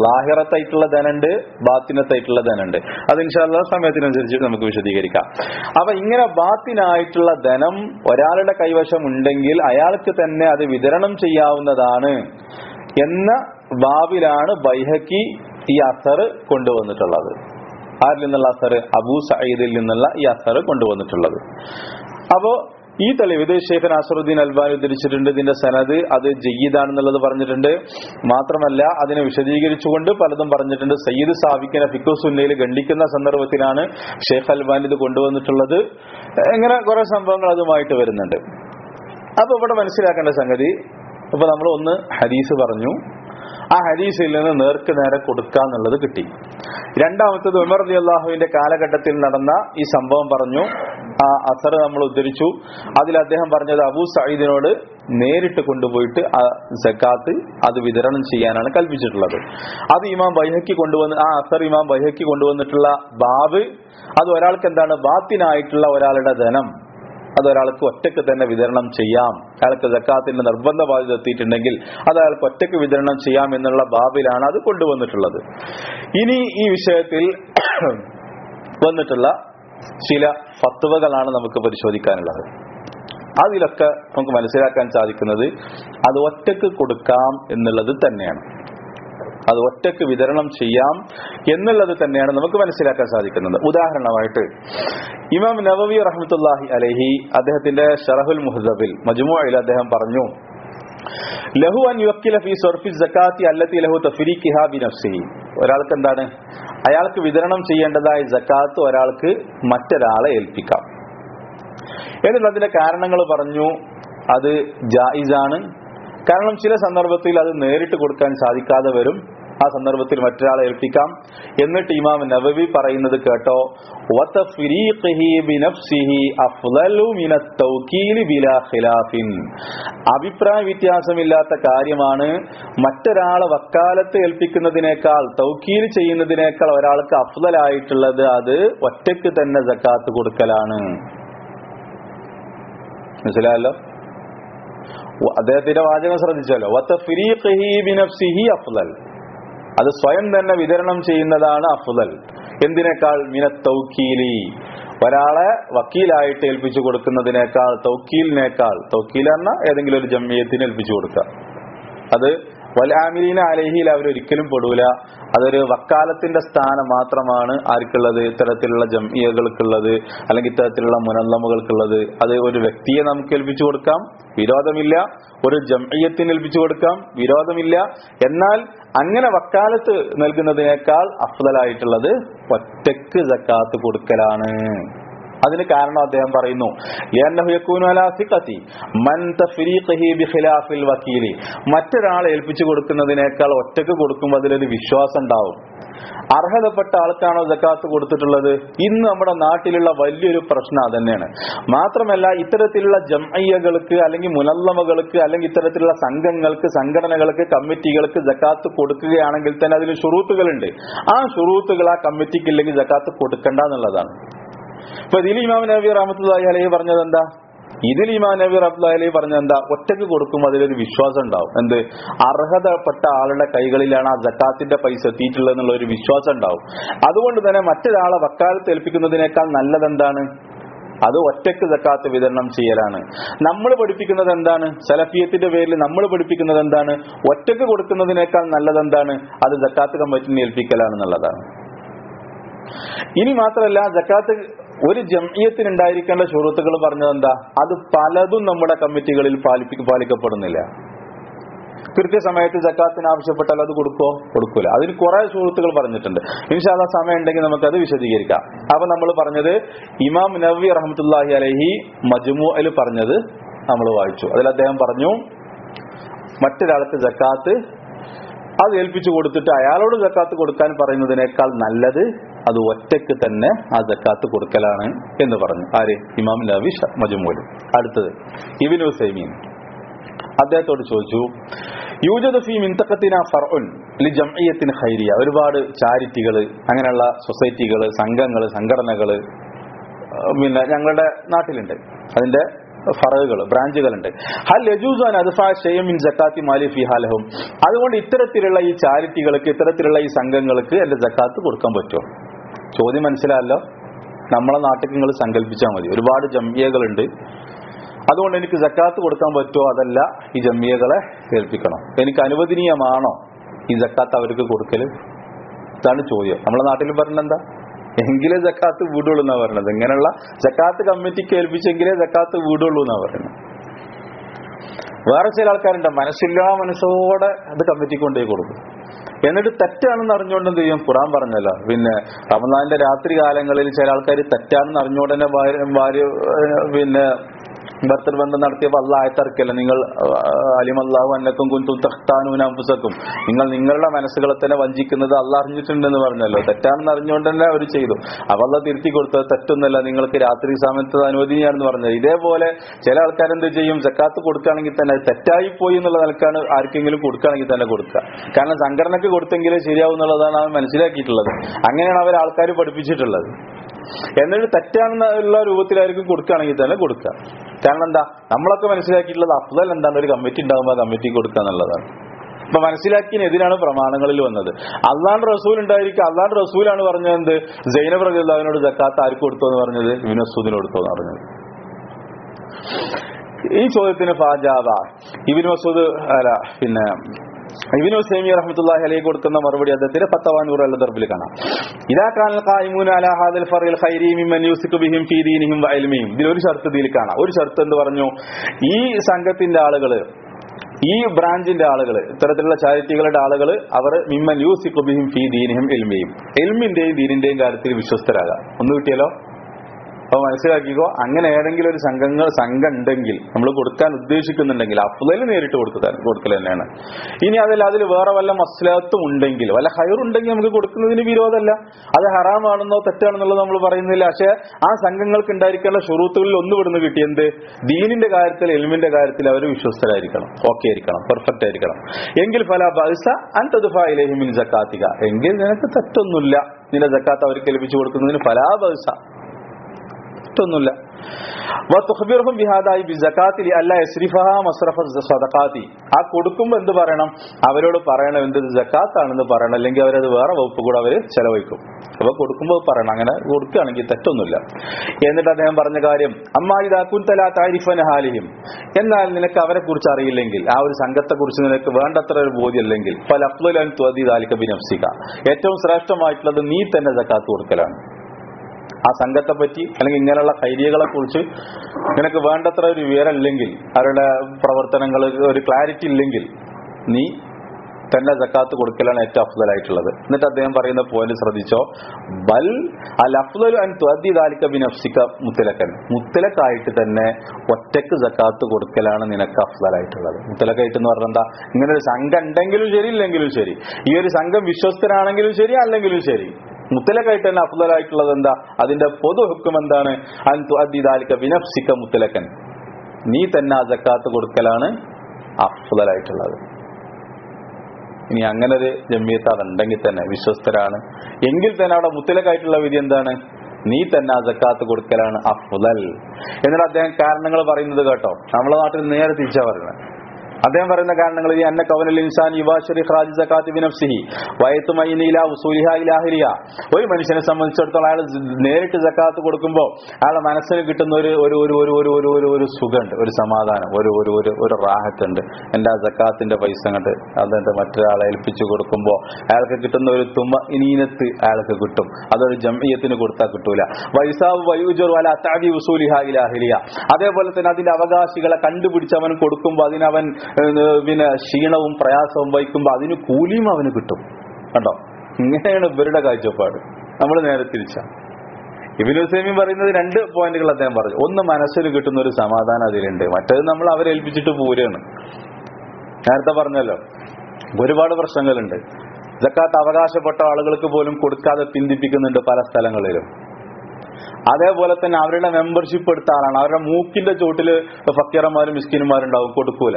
ലാഹിറത്തായിട്ടുള്ള ധനുണ്ട് ബാത്തിനത്തായിട്ടുള്ള ധനുണ്ട് അത് ഇൻഷാല്ല സമയത്തിനനുസരിച്ച് നമുക്ക് വിശദീകരിക്കാം അപ്പൊ ഇങ്ങനെ ബാത്തിനായിട്ടുള്ള ധനം ഒരാളുടെ കൈവശം ഉണ്ടെങ്കിൽ അയാൾക്ക് തന്നെ അത് വിതരണം ചെയ്യാവുന്നതാണ് എന്ന ബാബിലാണ് ബൈഹക്കി ഈ അസർ കൊണ്ടുവന്നിട്ടുള്ളത് ആരിൽ നിന്നുള്ള അസർ അബൂ സയ്യിദിൽ നിന്നുള്ള ഈ അസർ കൊണ്ടുവന്നിട്ടുള്ളത് അപ്പോ ഈ തെളിവ് ഇത് ഷെയ്ഖ് നാസറുദ്ദീൻ അൽബാനി ഉദ്ധരിച്ചിട്ടുണ്ട് ഇതിന്റെ സനത് അത് ജയ്യിദാണെന്നുള്ളത് പറഞ്ഞിട്ടുണ്ട് മാത്രമല്ല അതിനെ വിശദീകരിച്ചുകൊണ്ട് പലതും പറഞ്ഞിട്ടുണ്ട് സയ്യിദ് സാബിക്കിനെ ഫിക്കു സുന്നയിൽ ഖണ്ഡിക്കുന്ന സന്ദർഭത്തിലാണ് ഷെയ്ഖ് അൽബാനി ഇത് കൊണ്ടുവന്നിട്ടുള്ളത് ഇങ്ങനെ കുറെ സംഭവങ്ങൾ അതുമായിട്ട് വരുന്നുണ്ട് അപ്പൊ ഇവിടെ മനസ്സിലാക്കേണ്ട സംഗതി ഇപ്പൊ നമ്മൾ ഒന്ന് ഹദീസ് പറഞ്ഞു ആ ഹദീസിൽ നിന്ന് നേർക്ക് നേരെ കൊടുക്കുക എന്നുള്ളത് കിട്ടി രണ്ടാമത്തത് ഉമർ റതി അള്ളാഹുവിന്റെ കാലഘട്ടത്തിൽ നടന്ന ഈ സംഭവം പറഞ്ഞു ആ അസർ നമ്മൾ ഉദ്ധരിച്ചു അതിൽ അദ്ദേഹം പറഞ്ഞത് അബൂ സയ്യിദിനോട് നേരിട്ട് കൊണ്ടുപോയിട്ട് ആ സക്കാത്ത് അത് വിതരണം ചെയ്യാനാണ് കൽപ്പിച്ചിട്ടുള്ളത് അത് ഇമാം ബൈഹക്കി കൊണ്ടുവന്ന് ആ അസർ ഇമാം ബൈഹക്കി കൊണ്ടുവന്നിട്ടുള്ള ബാബ് അത് ഒരാൾക്ക് എന്താണ് ബാത്തിനായിട്ടുള്ള ഒരാളുടെ ധനം അത് ഒരാൾക്ക് ഒറ്റയ്ക്ക് തന്നെ വിതരണം ചെയ്യാം അയാൾക്ക് ജക്കാത്തിന്റെ നിർബന്ധ ബാധ്യത എത്തിയിട്ടുണ്ടെങ്കിൽ അത് അയാൾക്ക് ഒറ്റയ്ക്ക് വിതരണം ചെയ്യാം എന്നുള്ള ബാബിലാണ് അത് കൊണ്ടുവന്നിട്ടുള്ളത് ഇനി ഈ വിഷയത്തിൽ വന്നിട്ടുള്ള ചില ഫത്തുവകളാണ് നമുക്ക് പരിശോധിക്കാനുള്ളത് അതിലൊക്കെ നമുക്ക് മനസ്സിലാക്കാൻ സാധിക്കുന്നത് അത് ഒറ്റയ്ക്ക് കൊടുക്കാം എന്നുള്ളത് തന്നെയാണ് അത് ഒറ്റയ്ക്ക് വിതരണം ചെയ്യാം എന്നുള്ളത് തന്നെയാണ് നമുക്ക് മനസ്സിലാക്കാൻ സാധിക്കുന്നത് ഉദാഹരണമായിട്ട് ഇമാം നവവി റഹ്മത്തുല്ലാഹി അലഹി അദ്ദേഹത്തിന്റെ ഷറഹുൽ മുഹദബിൽ മജ്മുഅയിൽ അദ്ദേഹം പറഞ്ഞു ലഹു അൻ യുവക്കില ഫി സർഫി സക്കാത്തി അല്ലത്തി ലഹു തഫ്രീഖിഹ ബി നഫ്സിഹി ഒരാൾക്ക് എന്താണ് അയാൾക്ക് വിതരണം ചെയ്യേണ്ടതായ ജക്കാത്ത് ഒരാൾക്ക് മറ്റൊരാളെ ഏൽപ്പിക്കാം എന്നുള്ളതിന്റെ കാരണങ്ങൾ പറഞ്ഞു അത് ജായിസാണ് കാരണം ചില സന്ദർഭത്തിൽ അത് നേരിട്ട് കൊടുക്കാൻ സാധിക്കാതെ വരും ആ സന്ദർഭത്തിൽ മറ്റൊരാളെ ഏൽപ്പിക്കാം എന്നിട്ട് ഇമാം നവവി പറയുന്നത് കേട്ടോ അഭിപ്രായ വ്യത്യാസമില്ലാത്ത കാര്യമാണ് മറ്റൊരാളെ വക്കാലത്ത് ഏൽപ്പിക്കുന്നതിനേക്കാൾ തൗക്കീൽ ചെയ്യുന്നതിനേക്കാൾ ഒരാൾക്ക് അഫ്ലലായിട്ടുള്ളത് അത് ഒറ്റയ്ക്ക് തന്നെ ജക്കാത്ത് കൊടുക്കലാണ് മനസ്സിലായല്ലോ അദ്ദേഹത്തിന്റെ വാചകം ശ്രദ്ധിച്ചല്ലോ അഫ്ലൽ അത് സ്വയം തന്നെ വിതരണം ചെയ്യുന്നതാണ് അഫ്ലൽ എന്തിനേക്കാൾ മിന തൗക്കീലി ഒരാളെ വക്കീലായിട്ട് ഏൽപ്പിച്ചു കൊടുക്കുന്നതിനേക്കാൾ തൗക്കീലിനേക്കാൾ തൗക്കീൽ എന്ന ഏതെങ്കിലും ഒരു ജമ്മിയത്തിന് ഏൽപ്പിച്ചു കൊടുക്കുക അത് വലാമിലീന അലഹിയിൽ അവരൊരിക്കലും പെടൂല അതൊരു വക്കാലത്തിന്റെ സ്ഥാനം മാത്രമാണ് ആർക്കുള്ളത് ഇത്തരത്തിലുള്ള ജംഇയകൾക്കുള്ളത് അല്ലെങ്കിൽ ഇത്തരത്തിലുള്ള മുനല്ലമുകൾക്കുള്ളത് അത് ഒരു വ്യക്തിയെ നമുക്ക് ഏൽപ്പിച്ചു കൊടുക്കാം വിരോധമില്ല ഒരു ജംഇയത്തിന് ഏൽപ്പിച്ചു കൊടുക്കാം വിരോധമില്ല എന്നാൽ അങ്ങനെ വക്കാലത്ത് നൽകുന്നതിനേക്കാൾ അഫ്ദലായിട്ടുള്ളത് ഒറ്റക്ക് ജക്കാത്ത് കൊടുക്കലാണ് അതിന് കാരണം അദ്ദേഹം പറയുന്നു മറ്റൊരാളെ ഏൽപ്പിച്ചു കൊടുക്കുന്നതിനേക്കാൾ ഒറ്റക്ക് കൊടുക്കുമ്പോൾ അതിലൊരു വിശ്വാസം ഉണ്ടാവും അർഹതപ്പെട്ട ആൾക്കാണോ ജക്കാത്ത് കൊടുത്തിട്ടുള്ളത് ഇന്ന് നമ്മുടെ നാട്ടിലുള്ള വലിയൊരു പ്രശ്നം അതന്നെയാണ് മാത്രമല്ല ഇത്തരത്തിലുള്ള ജംഅയ്യകൾക്ക് അല്ലെങ്കിൽ മുനല്ലമകൾക്ക് അല്ലെങ്കിൽ ഇത്തരത്തിലുള്ള സംഘങ്ങൾക്ക് സംഘടനകൾക്ക് കമ്മിറ്റികൾക്ക് ജക്കാത്ത് കൊടുക്കുകയാണെങ്കിൽ തന്നെ അതിൽ ഷുറൂത്തുകളുണ്ട് ആ ഷുറൂത്തുകൾ ആ കമ്മിറ്റിക്ക് ഇല്ലെങ്കിൽ ജക്കാത്ത് കൊടുക്കണ്ട എന്നുള്ളതാണ് ഇപ്പൊ ഇതിൽ ഇമാം നബി റഹമത്തുല്ലാഹി അലഹി പറഞ്ഞത് എന്താ ഇതിൽ ഇമാം നബി റഹ്മത്തുല്ലാഹി അലഹി പറഞ്ഞത് എന്താ ഒറ്റക്ക് കൊടുക്കുമ്പോൾ അതിലൊരു വിശ്വാസം ഉണ്ടാവും എന്ത് അർഹതപ്പെട്ട ആളുടെ കൈകളിലാണ് ആ ജക്കാത്തിന്റെ പൈസ എത്തിയിട്ടുള്ളത് എന്നുള്ള ഒരു വിശ്വാസം ഉണ്ടാവും അതുകൊണ്ട് തന്നെ മറ്റൊരാളെ വക്കാലത്ത് ഏൽപ്പിക്കുന്നതിനേക്കാൾ നല്ലതെന്താണ് അത് ഒറ്റക്ക് ജക്കാത്ത് വിതരണം ചെയ്യലാണ് നമ്മൾ പഠിപ്പിക്കുന്നത് എന്താണ് സലഫിയത്തിന്റെ പേരിൽ നമ്മൾ പഠിപ്പിക്കുന്നത് എന്താണ് ഒറ്റക്ക് കൊടുക്കുന്നതിനേക്കാൾ നല്ലതെന്താണ് അത് ജക്കാത്ത് കമ്മിറ്റിനെ ഏൽപ്പിക്കലാണെന്നുള്ളതാണ് ഇനി മാത്രമല്ല ജക്കാത്ത് ഒരു ജംഇയത്തിന് ഉണ്ടായിരിക്കേണ്ട ഷുറൂത്തുകൾ പറഞ്ഞത് എന്താ അത് പലതും നമ്മുടെ കമ്മിറ്റികളിൽ പാലിപ്പി പാലിക്കപ്പെടുന്നില്ല കൃത്യസമയത്ത് ജക്കാത്തിന് ആവശ്യപ്പെട്ടാൽ അത് കൊടുക്കോ കൊടുക്കൂല അതിന് കുറെ സുഹൃത്തുക്കൾ പറഞ്ഞിട്ടുണ്ട് ഇൻഷാല്ല സമയം ഉണ്ടെങ്കിൽ നമുക്ക് അത് വിശദീകരിക്കാം അപ്പൊ നമ്മൾ പറഞ്ഞത് ഇമാം നബി റഹമത്തുല്ലാഹി അലഹി മജ്മുഅൽ പറഞ്ഞത് നമ്മൾ വായിച്ചു അതിൽ അദ്ദേഹം പറഞ്ഞു മറ്റൊരാൾക്ക് ജക്കാത്ത് അത് ഏൽപ്പിച്ചു കൊടുത്തിട്ട് അയാളോട് ജക്കാത്ത് കൊടുക്കാൻ പറയുന്നതിനേക്കാൾ നല്ലത് അത് ഒറ്റയ്ക്ക് തന്നെ ആ ജക്കാത്ത് കൊടുക്കലാണ് എന്ന് പറഞ്ഞു ആര് ഇമാം നബി മജുമൂലും അടുത്തത് ഇബിൻ ഹുസൈമീൻ അദ്ദേഹത്തോട് ചോദിച്ചു യൂജദ് ഫി മിന്തക്കത്തിന ഫർഉൻ ലി ജംഇയ്യത്തിന് ഖൈരിയ ഒരുപാട് ചാരിറ്റികൾ അങ്ങനെയുള്ള സൊസൈറ്റികൾ സംഘങ്ങൾ സംഘടനകൾ പിന്നെ ഞങ്ങളുടെ നാട്ടിലുണ്ട് അതിന്റെ ഫറകൾ ബ്രാഞ്ചുകളുണ്ട് ഹൽ യജൂസാൻ അദ്ഫാ ഷെയ്യം മിൻ ജക്കാത്തി മാലി ഫി ഹാലഹും അതുകൊണ്ട് ഇത്തരത്തിലുള്ള ഈ ചാരിറ്റികൾക്ക് ഇത്തരത്തിലുള്ള ഈ സംഘങ്ങൾക്ക് എന്റെ ജക്കാത്ത് കൊടുക്കാൻ പറ്റുമോ ചോദ്യം മനസ്സിലായല്ലോ നമ്മളെ നാട്ടിൽ നിങ്ങൾ സങ്കല്പിച്ചാൽ മതി ഒരുപാട് ജംഇയകളുണ്ട് അതുകൊണ്ട് എനിക്ക് ജക്കാത്ത് കൊടുക്കാൻ പറ്റുമോ അതല്ല ഈ ജംഇയകളെ ഏൽപ്പിക്കണം എനിക്ക് അനുവദനീയമാണോ ഈ ജക്കാത്ത് അവർക്ക് കൊടുക്കല് ഇതാണ് ചോദ്യം നമ്മളെ നാട്ടിൽ പറഞ്ഞ എന്താ എങ്കിലേ ജക്കാത്ത് വീടുള്ളൂ എന്നാ പറയുന്നത് ഇങ്ങനെയുള്ള ജക്കാത്ത് കമ്മിറ്റിക്ക് ഏൽപ്പിച്ചെങ്കിലേ ജക്കാത്ത് വീടുള്ളൂ എന്നാ പറയുന്നത് വേറെ ചില ആൾക്കാരുണ്ട് മനസ്സില്ലാ മനസ്സോടെ അത് കമ്മിറ്റിക്ക് കൊണ്ടുപോയി കൊടുക്കും എന്നിട്ട് തെറ്റാണെന്ന് അറിഞ്ഞുകൊണ്ട് എന്ത് ചെയ്യും ഖുറാൻ പറഞ്ഞല്ലോ പിന്നെ റമദാന്റെ രാത്രി കാലങ്ങളിൽ ചില ആൾക്കാർ തെറ്റാണെന്ന് അറിഞ്ഞുകൊണ്ട് തന്നെ ഭാര്യ ഭാര്യ ഏഹ്, പിന്നെ ഭർത്തൃബന്ധം നടത്തിയപ്പോൾ അല്ല ആയത്തിറക്കല്ല നിങ്ങൾ അലിമല്ലാഹു അന്നക്കും കുന്തും തഖ്താനൂന അംഫുസക്കും നിങ്ങൾ നിങ്ങളുടെ മനസ്സുകളെ തന്നെ വഞ്ചിക്കുന്നത് അല്ല അറിഞ്ഞിട്ടുണ്ടെന്ന് പറഞ്ഞല്ലോ തെറ്റാണെന്ന് അറിഞ്ഞുകൊണ്ട് തന്നെ അവർ ചെയ്തു അപ്പൊ അല്ല തിരുത്തി കൊടുത്തത് തെറ്റൊന്നല്ല നിങ്ങൾക്ക് രാത്രി സമയത്ത് അനുവദനീയാണെന്ന് പറഞ്ഞത് ഇതേപോലെ ചില ആൾക്കാരെന്ത് ചെയ്യും ജക്കാത്ത് കൊടുക്കുകയാണെങ്കിൽ തന്നെ അത് തെറ്റായി പോയി എന്നുള്ള നിലക്കാണ് ആർക്കെങ്കിലും കൊടുക്കുകയാണെങ്കിൽ തന്നെ കൊടുക്കുക കാരണം സംഘടനക്ക് കൊടുത്തെങ്കിലേ ശരിയാവും എന്നുള്ളതാണ് അവൻ മനസ്സിലാക്കിയിട്ടുള്ളത് അങ്ങനെയാണ് അവർ ആൾക്കാർ പഠിപ്പിച്ചിട്ടുള്ളത് എന്നിട്ട് തെറ്റാണെന്ന ഉള്ള രൂപത്തിലായിരിക്കും കൊടുക്കുകയാണെങ്കിൽ തന്നെ കൊടുക്കുക കാരണം എന്താ നമ്മളൊക്കെ മനസ്സിലാക്കിയിട്ടുള്ളത് അഫ്ദൽ എന്താണ് ഒരു കമ്മിറ്റി ഉണ്ടാകുമ്പോൾ ആ കമ്മിറ്റി കൊടുക്കുക എന്നുള്ളതാണ് അപ്പൊ മനസ്സിലാക്കിയതിനാണ് പ്രമാണങ്ങളിൽ വന്നത് അള്ളാണ്ട് റസൂൽ ഉണ്ടായിരിക്കും അള്ളാണ്ട് റസൂലാണ് പറഞ്ഞത് എന്ത് ജൈനബ് റജുല്ലാവിനോട് ജക്കാത്ത് ആർക്ക് കൊടുത്തു എന്ന് പറഞ്ഞത് വിനസൂദിന് കൊടുത്തു എന്ന് പറഞ്ഞത് ഈ ചോദ്യത്തിന് ഫാജാബ ഇബിൻ മസൂദ് അല്ല പിന്നെ ഇബിനു സൈമി റഹ്മത്തുള്ളാഹി അലൈഹി കൊടുക്കുന്ന മറുപടി അദ്ദേഹത്തിന്റെ പത്തവാനൂർ അല്ല ദർബിൽ കാണാം ഇതാ കാനൽ ഖായിമൂന അലാ ഹാദൽ ഫറിൽ ഖൈരി മിമ്മൻ യൂസിക്കു ബിഹിം ഫീ ദീനിഹിം വ ഇൽമിഹിം ഇതിൽ ഒരു ഷർത്ത് ഇതിൽ കാണാം ഒരു ഷർത്ത് എന്ന് പറഞ്ഞു ഈ സംഘത്തിന്റെ ആളുകള് ഈ ബ്രാഞ്ചിന്റെ ആളുകൾ ഇത്തരത്തിലുള്ള ചാരിറ്റികളുടെ ആളുകൾ അവർ മിമ്മൻ യൂസിക്കു ബിഹിം ഫീ ദീനിഹിം ഇൽമിയും എൽമിന്റെയും ദീനിന്റെയും കാര്യത്തിൽ വിശ്വസ്തരാകാം ഒന്ന് കിട്ടിയാലോ അപ്പൊ മനസ്സിലാക്കിക്കോ അങ്ങനെ ഏതെങ്കിലും ഒരു സംഘങ്ങൾ സംഘം ഉണ്ടെങ്കിൽ നമ്മൾ കൊടുക്കാൻ ഉദ്ദേശിക്കുന്നുണ്ടെങ്കിൽ അഫ്ദൽ നേരിട്ട് കൊടുക്കുക കൊടുക്കൽ തന്നെയാണ് ഇനി അതല്ല അതിൽ വേറെ വല്ല മസ്ലഹത്തും ഉണ്ടെങ്കിൽ വല്ല ഹയറുണ്ടെങ്കിൽ നമുക്ക് കൊടുക്കുന്നതിന് വിരോധമല്ല അത് ഹറാമാണെന്നോ തെറ്റാണെന്നുള്ളത് നമ്മൾ പറയുന്നില്ല പക്ഷെ ആ സംഘങ്ങൾക്ക് ഉണ്ടായിരിക്കേണ്ട ഷുറൂത്തുകളിൽ ഒന്ന് ഇവിടുന്ന് കിട്ടി എന്ത് ദീനിന്റെ കാര്യത്തിൽ എൽമിന്റെ കാര്യത്തിൽ അവർ വിശ്വസ്തരായിരിക്കണം ഓക്കെ ആയിരിക്കണം പെർഫെക്റ്റ് ആയിരിക്കണം എങ്കിൽ ഫല ബൽസ അൻതദ്ഫായിലേഹിമിൻ ജക്കാത്തിക എങ്കിൽ നിനക്ക് തെറ്റൊന്നുമില്ല നിന്റെ ജക്കാത്ത് അവർക്ക് ഏൽപ്പിച്ചു കൊടുക്കുന്നതിന് ഫലാ ബൽസ തെറ്റൊന്നുമില്ല വതുഖ്ബിറുഹും ബിഹാദായി ബിസകാത്തി അല്ല യസ്രിഫഹ മസ്റഫ സദഖാത്തി ആ കൊടുക്കുമ്പോൾ എന്ത് പറയണം അവരോട് പറയണം എന്ത് ജക്കാത്താണെന്ന് പറയണം അല്ലെങ്കിൽ അവരത് വേറെ വകുപ്പ് കൂടെ അവര് ചെലവഴിക്കും അപ്പൊ കൊടുക്കുമ്പോൾ പറയണം അങ്ങനെ കൊടുക്കുകയാണെങ്കിൽ തെറ്റൊന്നുമില്ല എന്നിട്ട് അദ്ദേഹം പറഞ്ഞ കാര്യം അമ്മാ ഇതാക്കുൻ തലാ താരിഫൻ ഹാലിഹിം എന്നാൽ നിനക്ക് അവരെ കുറിച്ച് അറിയില്ലെങ്കിൽ ആ ഒരു സംഘത്തെ കുറിച്ച് നിനക്ക് വേണ്ടത്ര ഒരു ബോധ്യമില്ലെങ്കിൽ പല അഫ്ലുലൻ ത്വതി ദാലിക ബിനഫ്സിക ഏറ്റവും ശ്രേഷ്ഠമായിട്ടുള്ളത് നീ തന്നെ ജക്കാത്ത് കൊടുക്കലാണ് ആ സംഘത്തെ പറ്റി അല്ലെങ്കിൽ ഇങ്ങനെയുള്ള ഖൈരിയകളെ കുറിച്ച് നിനക്ക് വേണ്ടത്ര ഒരു വിവരം ഇല്ലെങ്കിൽ അവരുടെ പ്രവർത്തനങ്ങൾ ഒരു ക്ലാരിറ്റി ഇല്ലെങ്കിൽ നീ തന്നെ ജക്കാത്ത് കൊടുക്കലാണ് ഏറ്റവും അഫ്ദലായിട്ടുള്ളത് എന്നിട്ട് അദ്ദേഹം പറയുന്ന പോയിന്റ് ശ്രദ്ധിച്ചോ ബൽ അൽ അഫ്ദലു അൻ തുഅദ്ദി ദാലിക ബിനഫ്സിക മുത്തലക്കൻ മുത്തലക്കായിട്ട് തന്നെ ഒറ്റക്ക് ജക്കാത്ത് കൊടുക്കലാണ് നിനക്ക് അഫ്ദലായിട്ടുള്ളത് മുത്തലക്കായിട്ട് എന്ന് പറഞ്ഞാൽ എന്താ ഇങ്ങനെ ഒരു സംഘം ഉണ്ടെങ്കിലും ശരി ഇല്ലെങ്കിലും ശരി ഈ ഒരു സംഘം വിശ്വസ്തരാണെങ്കിലും ശരി അല്ലെങ്കിലും ശരി മുത്തലക്കായിട്ട് തന്നെ അഫ്ദലായിട്ടുള്ളത് എന്താ അതിന്റെ പൊതു ഹുക്കും എന്താണ് അൻ തുഅദ്ദി ദാലിക ബിനഫ്സിക മുത്തലക്കൻ നീ തന്നെ ആ ജക്കാത്ത് കൊടുക്കലാണ് അഫ്ദലായിട്ടുള്ളത് ഇനി അങ്ങനെ ഒരു ജമ്മിയത്ത് അതുണ്ടെങ്കിൽ തന്നെ വിശ്വസ്തരാണ് എങ്കിൽ തന്നെ അവിടെ മുത്തലക്കായിട്ടുള്ള വിധി എന്താണ് നീ തന്നെ ആ ജക്കാത്ത് കൊടുക്കലാണ് അഫ്ദൽ എന്നിട്ട് അദ്ദേഹം കാരണങ്ങൾ പറയുന്നത് കേട്ടോ നമ്മളെ നാട്ടിൽ നേരെ തിരിച്ചാ പറയുന്നത് അദ്ദേഹം പറയുന്ന കാരണങ്ങൾ ഈ അന്ന കവനൽ ഇൻസാൻ യുവാശ്വരി ഖ്രാജ് സക്കാത്ത് ബിനഫ്സിഹി വയത്തുമൈനില ഉസൂലിഹ ഇലാഹിലിയ ഒരു മനുഷ്യനെ സംബന്ധിച്ചിടത്തോളം അയാൾ നേരിട്ട് സക്കാത്ത് കൊടുക്കുമ്പോൾ അയാളുടെ മനസ്സിന് കിട്ടുന്ന ഒരു ഒരു ഒരു ഒരു ഒരു ഒരു ഒരു ഒരു സുഖമുണ്ട് ഒരു സമാധാനം ഒരു ഒരു ഒരു ഒരു റാഹത്തുണ്ട് എൻ്റെ ആ സക്കാത്തിന്റെ പൈസ കണ്ട് അതിന്റെ മറ്റൊരാളെ ഏൽപ്പിച്ചു കൊടുക്കുമ്പോൾ അയാൾക്ക് കിട്ടുന്ന ഒരു തുമ്മ ഇനീനത്ത് അയാൾക്ക് കിട്ടും അതൊരു ജംഇയത്തിന് കൊടുത്താൽ കിട്ടൂല വൈസാവ് വയൂജർ വല അത്താബി ഉസൂലിഹ ഇലാഹിലിയ അതേപോലെ തന്നെ അതിന്റെ അവകാശികളെ കണ്ടുപിടിച്ച് അവൻ കൊടുക്കുമ്പോൾ അതിനവൻ ഏഹ്, പിന്നെ ക്ഷീണവും പ്രയാസവും വഹിക്കുമ്പോൾ അതിന് കൂലിയും അവന് കിട്ടും കണ്ടോ ഇങ്ങനെയാണ് ഇവരുടെ കാഴ്ചപ്പാട് നമ്മൾ നേരെ തിരിച്ച ഇബിൻ ഹുസൈമീൻ പറയുന്നത് രണ്ട് പോയിന്റുകൾ അദ്ദേഹം പറഞ്ഞു ഒന്ന് മനസ്സിൽ കിട്ടുന്ന ഒരു സമാധാനം അതിലുണ്ട് മറ്റേത് നമ്മൾ അവരെ ഏൽപ്പിച്ചിട്ട് പോരുകയാണ് നേരത്തെ പറഞ്ഞല്ലോ ഒരുപാട് പ്രശ്നങ്ങളുണ്ട് ജക്കാത്ത് അവകാശപ്പെട്ട ആളുകൾക്ക് പോലും കൊടുക്കാതെ പിന്തിപ്പിക്കുന്നുണ്ട് പല സ്ഥലങ്ങളിലും അതേപോലെ തന്നെ അവരുടെ മെമ്പർഷിപ്പ് എടുത്ത ആളാണ് അവരുടെ മൂക്കിന്റെ ചോട്ടില് ഫക്കീറന്മാരും മിസ്കിന്മാരുണ്ടാവും കൊടുക്കൂല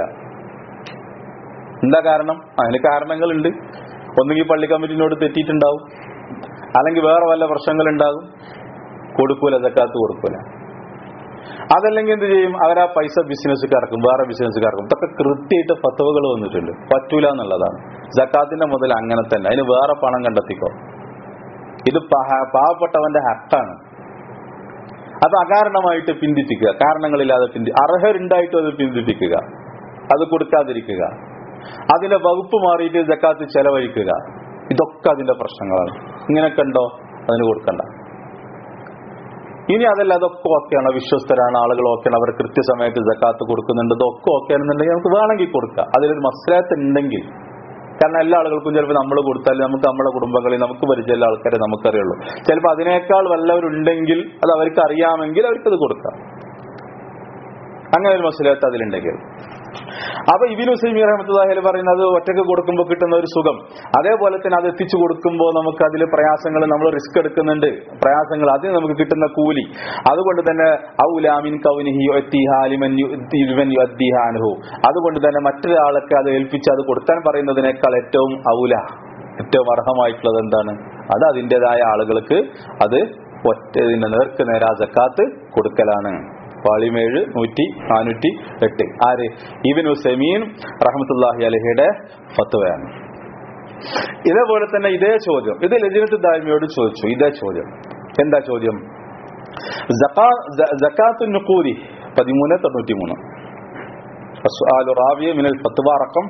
എന്താ കാരണം അതിന് കാരണങ്ങളുണ്ട് ഒന്നുകിൽ പള്ളി കമ്മിറ്റിനോട് തെറ്റിയിട്ടുണ്ടാവും അല്ലെങ്കിൽ വേറെ വല്ല പ്രശ്നങ്ങൾ ഉണ്ടാകും കൊടുക്കൂല ജക്കാത്ത് കൊടുക്കൂല അതല്ലെങ്കിൽ എന്ത് ചെയ്യും അവർ ആ പൈസ ബിസിനസ്സുകാർക്കും വേറെ ബിസിനസ്സുകാർക്കും ഇതൊക്കെ കൃത്യമായിട്ട് ഫത്തവകൾ വന്നിട്ടുണ്ട് പറ്റൂല എന്നുള്ളതാണ് ജക്കാത്തിന്റെ മുതൽ അങ്ങനെ തന്നെ അതിന് വേറെ പണം കണ്ടെത്തിക്കോ ഇത് പഹ- പാവപ്പെട്ടവന്റെ ഹക്കാണ് അത് അകാരണമായിട്ട് പിന്തിപ്പിക്കുക കാരണങ്ങളില്ലാതെ പിന്തി അർഹരുണ്ടായിട്ടും അത് പിന്തിപ്പിക്കുക അത് കൊടുക്കാതിരിക്കുക അതിന്റെ വകുപ്പ് മാറിയിട്ട് ജക്കാത്ത് ചെലവഴിക്കുക ഇതൊക്കെ അതിന്റെ പ്രശ്നങ്ങളാണ് ഇങ്ങനെയൊക്കെ ഉണ്ടോ അതിന് കൊടുക്കണ്ട ഇനി അതല്ല അതൊക്കെ ഓക്കെയാണ് വിശ്വസ്തരാണ് ആളുകൾ ഓക്കെയാണ് അവർ കൃത്യസമയത്ത് ജക്കാത്ത് കൊടുക്കുന്നുണ്ട് ഇതൊക്കെ ഓക്കെ ആണെന്നുണ്ടെങ്കിൽ നമുക്ക് വേണമെങ്കിൽ കൊടുക്കാം അതിലൊരു മസ്ലാത്ത് ഉണ്ടെങ്കിൽ കാരണം എല്ലാ ആളുകൾക്കും ചിലപ്പോൾ നമ്മൾ കൊടുത്താൽ നമുക്ക് നമ്മുടെ കുടുംബങ്ങളിൽ നമുക്ക് പരിചയമുള്ള ആൾക്കാരെ നമുക്കറിയുള്ളൂ ചിലപ്പോൾ അതിനേക്കാൾ വല്ലവരുണ്ടെങ്കിൽ അത് അവർക്ക് അറിയാമെങ്കിൽ അവർക്കത് കൊടുക്കാം അങ്ങനെ ഒരു മസ്ലാത്ത് അതിലുണ്ടെങ്കിൽ അപ്പൊ ഇബിനു സൈമി റഹമത്തുല്ലാഹി പറയുന്നത് ഒറ്റക്ക് കൊടുക്കുമ്പോൾ കിട്ടുന്ന ഒരു സുഖം അതേപോലെ തന്നെ അത് എത്തിച്ചു കൊടുക്കുമ്പോൾ നമുക്ക് അതിൽ പ്രയാസങ്ങൾ നമ്മൾ റിസ്ക് എടുക്കുന്നുണ്ട് പ്രയാസങ്ങൾ അതിന് നമുക്ക് കിട്ടുന്ന കൂലി അതുകൊണ്ട് തന്നെ ഔലാമിൻ കൗനിഹി യുഅത്തിഹാലിമൻ യുഅത്തിലിമൻ യുഅത്തിഹാനുഹു അതുകൊണ്ട് തന്നെ മറ്റൊരാൾക്ക് അത് ഏൽപ്പിച്ച് അത് കൊടുക്കാൻ പറയുന്നതിനേക്കാൾ ഏറ്റവും ഔല ഏറ്റവും അർഹമായിട്ടുള്ളത് എന്താണ് അത് അതിൻ്റെതായ ആളുകൾക്ക് അത് ഒറ്റ ഇതിന്റെ നേർക്ക് നേരാ ജക്കാത്ത് കൊടുക്കലാണ് വാളിമേഴ് നൂറ്റി നാനൂറ്റി എട്ട് ആര് ഇബിൻ സെമീൻ റഹമത്തുല്ലാഹി അലഹിയുടെ ഫത്വയാണ് ഇതേപോലെ തന്നെ ഇതേ ചോദ്യം ഇത് ലജിനത്ത് ദായ്മയോട് ചോദിച്ചു ഇതേ ചോദ്യം എന്താ ചോദ്യം ജക്കാത്തു നുക്കൂരി പതിമൂന്ന് തൊണ്ണൂറ്റി മൂന്ന് റാവിയ മിനൽ ഫത്വ റക്കം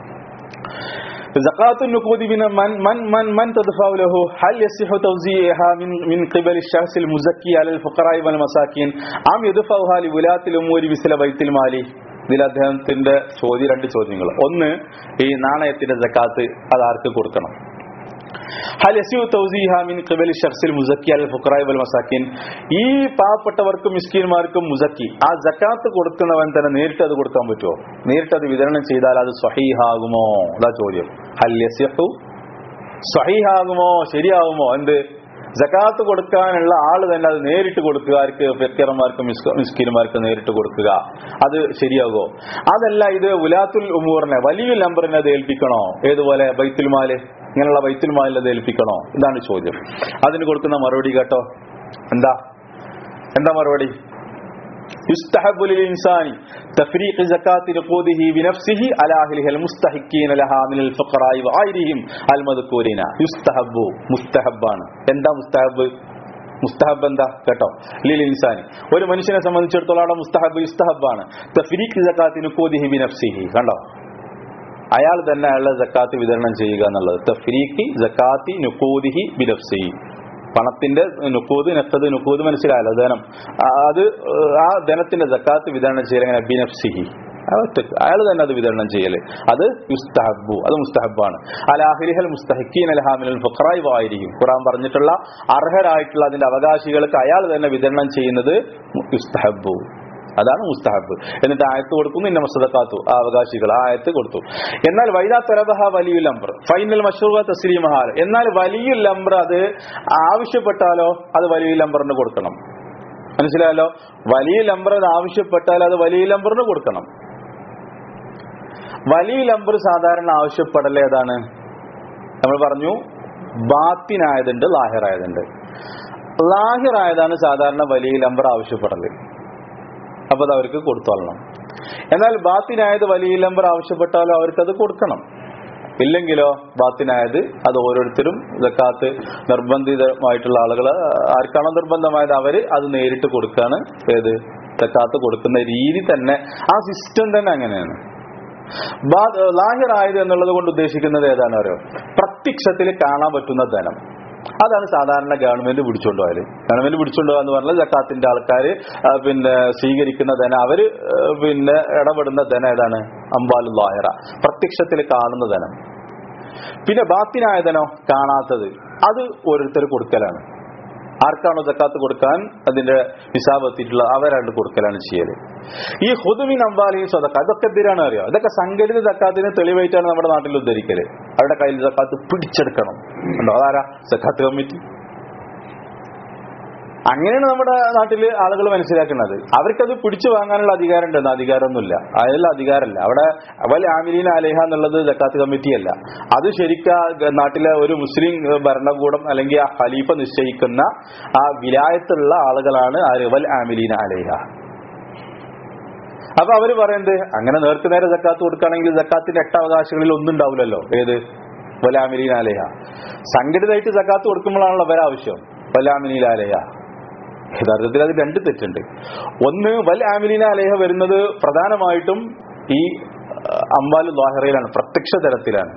زكاة النقود من من من من, من تدفع له هل يصح توزيعها من من قبل الشخص المزكي على الفقراء والمساكين أم يدفعها لولاة الأمور مثل بيت المال ഇതിൽ അദ്ദേഹത്തിന്റെ ചോദ്യം രണ്ട് ചോദ്യങ്ങൾ ഒന്ന് ഈ നാണയത്തിന്റെ ജക്കാത്ത് അത് ആർക്ക് കൊടുക്കണം ഹൽ യസിഉ തൗസീഹ മിൻ ഖിബലി ഷഖ്സിൽ മുസക്കി അൽ ഫുഖറായി വൽ മസാക്കിൻ ഈ പാവപ്പെട്ടവർക്കും മിസ്കീന്മാർക്കും മുസക്കി ആ ജക്കാത്ത് കൊടുക്കുന്നവൻ തന്നെ നേരിട്ട് അത് കൊടുക്കാൻ പറ്റുമോ നേരിട്ട് അത് വിതരണം ചെയ്താൽ അത് സ്വഹീഹാകുമോ അതാ ചോദ്യം ഹൽ യസിഹു സ്വഹീഹാകുമോ ശരിയാകുമോ എന്ത് ജക്കാത്ത് കൊടുക്കാനുള്ള ആള് തന്നെ അത് നേരിട്ട് കൊടുക്കുക ആർക്ക് ഫെക്കർമാർക്ക് മിസ്കിന്മാർക്ക് നേരിട്ട് കൊടുക്കുക അത് ശരിയാകോ അതല്ല ഇത് ഉലാത്തുൽ ഉമൂറിനെ വലിയ നമ്പറിനെ അത് ഏൽപ്പിക്കണോ ഏതുപോലെ ബൈത്തുൽമാല് ഇങ്ങനെയുള്ള ബൈത്തുൽമാലിൽ അത് ഏൽപ്പിക്കണോ ഇതാണ് ചോദ്യം അതിന് കൊടുക്കുന്ന മറുപടി കേട്ടോ എന്താ എന്താ മറുപടി يستحب للإنسان تفريق زكاة نقوده بنفسه على أهلها المستحقين لها من الفقراء وغيرهم المذكورين يستحب مستحبان എന്താ മുസ്തഹബ് മുസ്തഹബ് എന്താ കേട്ടോ ലിൽ ഇൻസാനി ഒരു മനുഷ്യനെ സംബന്ധിച്ചിടത്തോളം അവിടെ മുസ്തഹബ് യുസ്തഹബാണ് തഫ്രീഖ് സക്കാത്തി നുക്കൂദിഹി ബിനഫ്സിഹി കണ്ടോ അയാൾ തന്നെ അയാളുടെ ജക്കാത്ത് വിതരണം ചെയ്യുക എന്നുള്ളത് തഫ്രീഖി ജക്കാത്തി നുക്കൂദിഹി ബിനഫ്സിഹി പണത്തിന്റെ നുക്കൂത് നെത്തത് നുക്കൂത് മനസ്സിലായല്ലോ ധനം ആ, അത് ഏഹ്, ആ ധനത്തിന്റെ ജക്കാത്ത് വിതരണം ചെയ്യൽ എങ്ങനെ ബിനഫ്സിഹി ഒറ്റക്ക് അയാൾ തന്നെ അത് വിതരണം ചെയ്യല് അത് യുസ്തഹബു അത് മുസ്തഹബാണ് അലാഹിരിഹൽ മുസ്തഹിക്കീൻ അലഹാമിൽ ഫഖറായി വായിരിക്കും ഖുറാൻ പറഞ്ഞിട്ടുള്ള അർഹരായിട്ടുള്ള അതിന്റെ അവകാശികൾക്ക് അയാൾ തന്നെ വിതരണം ചെയ്യുന്നത് യുസ്തഹബു അതാണ് മുസ്തഹബ് എന്നിട്ട് ആയത്ത് കൊടുക്കുന്നു ഇന്ന മസദക്കാത്തു ആ അവകാശികൾ ആ ആയത്ത് കൊടുത്തു എന്നാൽ വൈദാ തൊലബഹ വലിയ ലംബർ ഫൈനൽ മഷൂറ തസ്ലീമഹാൽ എന്നാൽ വലിയ ലംബർ അത് ആവശ്യപ്പെട്ടാലോ അത് വലിയ ലംബറിന് കൊടുക്കണം മനസ്സിലായല്ലോ വലിയ ലംബർ അത് ആവശ്യപ്പെട്ടാൽ അത് വലിയ ലംബറിന് കൊടുക്കണം വലിയ ലംബർ സാധാരണ ആവശ്യപ്പെടൽ ഏതാണ് നമ്മൾ പറഞ്ഞു ബാത്തിനായതുണ്ട് ലാഹിറായതുണ്ട് ലാഹിറായതാണ് സാധാരണ വലിയ ലംബർ ആവശ്യപ്പെടല് അപ്പൊ അത് അവർക്ക് കൊടുത്തോളണം എന്നാൽ ബാത്തിനായത് വലിയ ലംബർ ആവശ്യപ്പെട്ടാലോ അവർക്ക് അത് കൊടുക്കണം ഇല്ലെങ്കിലോ ബാത്തിനായത് അത് ഓരോരുത്തരും ജക്കാത്ത് നിർബന്ധിതമായിട്ടുള്ള ആളുകൾ ആർക്കാണോ നിർബന്ധമായത് അവര് അത് നേരിട്ട് കൊടുക്കാണ് ഏത് ജക്കാത്ത് കൊടുക്കുന്ന രീതി തന്നെ ആ സിസ്റ്റം തന്നെ അങ്ങനെയാണ് ബാ- ലാഹിറായത് എന്നുള്ളത് കൊണ്ട് ഉദ്ദേശിക്കുന്നത് ഏതാണ് അറിയോ പ്രത്യക്ഷത്തിൽ കാണാൻ പറ്റുന്ന ധനം അതാണ് സാധാരണ ഗവൺമെന്റ് പിടിച്ചോണ്ട് പോയാല് ഗവൺമെന്റ് പിടിച്ചോണ്ട് പോകാന്ന് പറഞ്ഞാൽ ജക്കാത്തിന്റെ ആൾക്കാർ പിന്നെ സ്വീകരിക്കുന്ന ധനം അവര് ആ, പിന്നെ ഇടപെടുന്ന ധനം ഏതാണ് അമ്പാലു ലാഹിറ പ്രത്യക്ഷത്തിൽ കാണുന്ന ധനം പിന്നെ ബാത്തിനായ ധനോ കാണാത്തത് അത് ഓരോരുത്തർ കൊടുക്കലാണ് ആർക്കാണോ ജക്കാത്ത് കൊടുക്കാൻ അതിന്റെ ഹിസാബ് എത്തിയിട്ടുള്ള അവരാണ്ട് കൊടുക്കലാണ് ചെയ്യല് ഈ ഹുദുമിൻ അംബാലിയും സ്വതക്ക അതൊക്കെ എന്തിനാണ് അറിയോ ഇതൊക്കെ സംഘടിത ജക്കാത്തിന് തെളിവായിട്ടാണ് നമ്മുടെ നാട്ടിൽ ഉദ്ധരിക്കല് അവരുടെ കയ്യിൽ ജക്കാത്ത് പിടിച്ചെടുക്കണം ഉണ്ടോ അതാരാ ജക്കാത്ത് കമ്മിറ്റി അങ്ങനെയാണ് നമ്മുടെ നാട്ടില് ആളുകൾ മനസ്സിലാക്കുന്നത് അവർക്കത് പിടിച്ചു വാങ്ങാനുള്ള അധികാരം ഉണ്ടെന്ന് അധികാരമൊന്നുമില്ല അതിനുള്ള അധികാരമല്ല അവിടെ അവൽ ആമിലീൻ അലേഹ എന്നുള്ളത് ജക്കാത്ത് കമ്മിറ്റിയല്ല അത് ശരിക്കും ആ ഗ- നാട്ടിലെ ഒരു മുസ്ലിം ഏഹ്, ഭരണകൂടം അല്ലെങ്കിൽ ആ ഖലീഫ നിശ്ചയിക്കുന്ന ആ വിലായത്തുള്ള ആളുകളാണ് ആര് വൽ ആമിലീൻ അലേഹ അപ്പൊ അവര് പറയുന്നത് അങ്ങനെ നേർക്ക് നേരെ ജക്കാത്ത് കൊടുക്കുകയാണെങ്കിൽ ജക്കാത്തിന്റെ എട്ട് അവകാശങ്ങളിൽ ഒന്നും ഉണ്ടാവില്ലല്ലോ ഏത് വലാമിലീൻ അലേഹ സംഘടിതമായിട്ട് ജക്കാത്ത് കൊടുക്കുമ്പോഴാണല്ലോ അവരാവശ്യം വലാമിലീൻ അലേഹ യഥാർത്ഥത്തിൽ അത് രണ്ട് തെറ്റുണ്ട് ഒന്ന് വൽ ആമിലീന അലേഹ വരുന്നത് പ്രധാനമായിട്ടും ഈ അംബാലു ലാഹിറയിലാണ് പ്രത്യക്ഷ തലത്തിലാണ്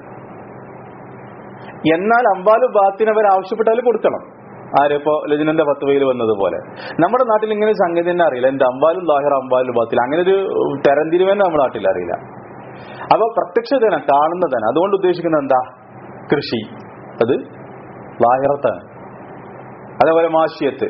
എന്നാൽ അംബാലു ബാത്തിനവർ ആവശ്യപ്പെട്ടാൽ കൊടുക്കണം ആരിപ്പോ ലജനന്റെ പത്തുവയിൽ വന്നതുപോലെ നമ്മുടെ നാട്ടിൽ ഇങ്ങനെ ഒരു സംഗതി തന്നെ അറിയില്ല എന്ത് അംബാലും ലാഹിർ അംബാലും ബാത്തിൽ അങ്ങനെ ഒരു തരംതിരിവന്നെ നമ്മുടെ നാട്ടിൽ അറിയില്ല അപ്പൊ പ്രത്യക്ഷതയാണ് കാണുന്നതാണ് അതുകൊണ്ട് ഉദ്ദേശിക്കുന്നത് എന്താ കൃഷി അത് ലാഹിറത്താണ് അതേപോലെ മാഷിയത്ത്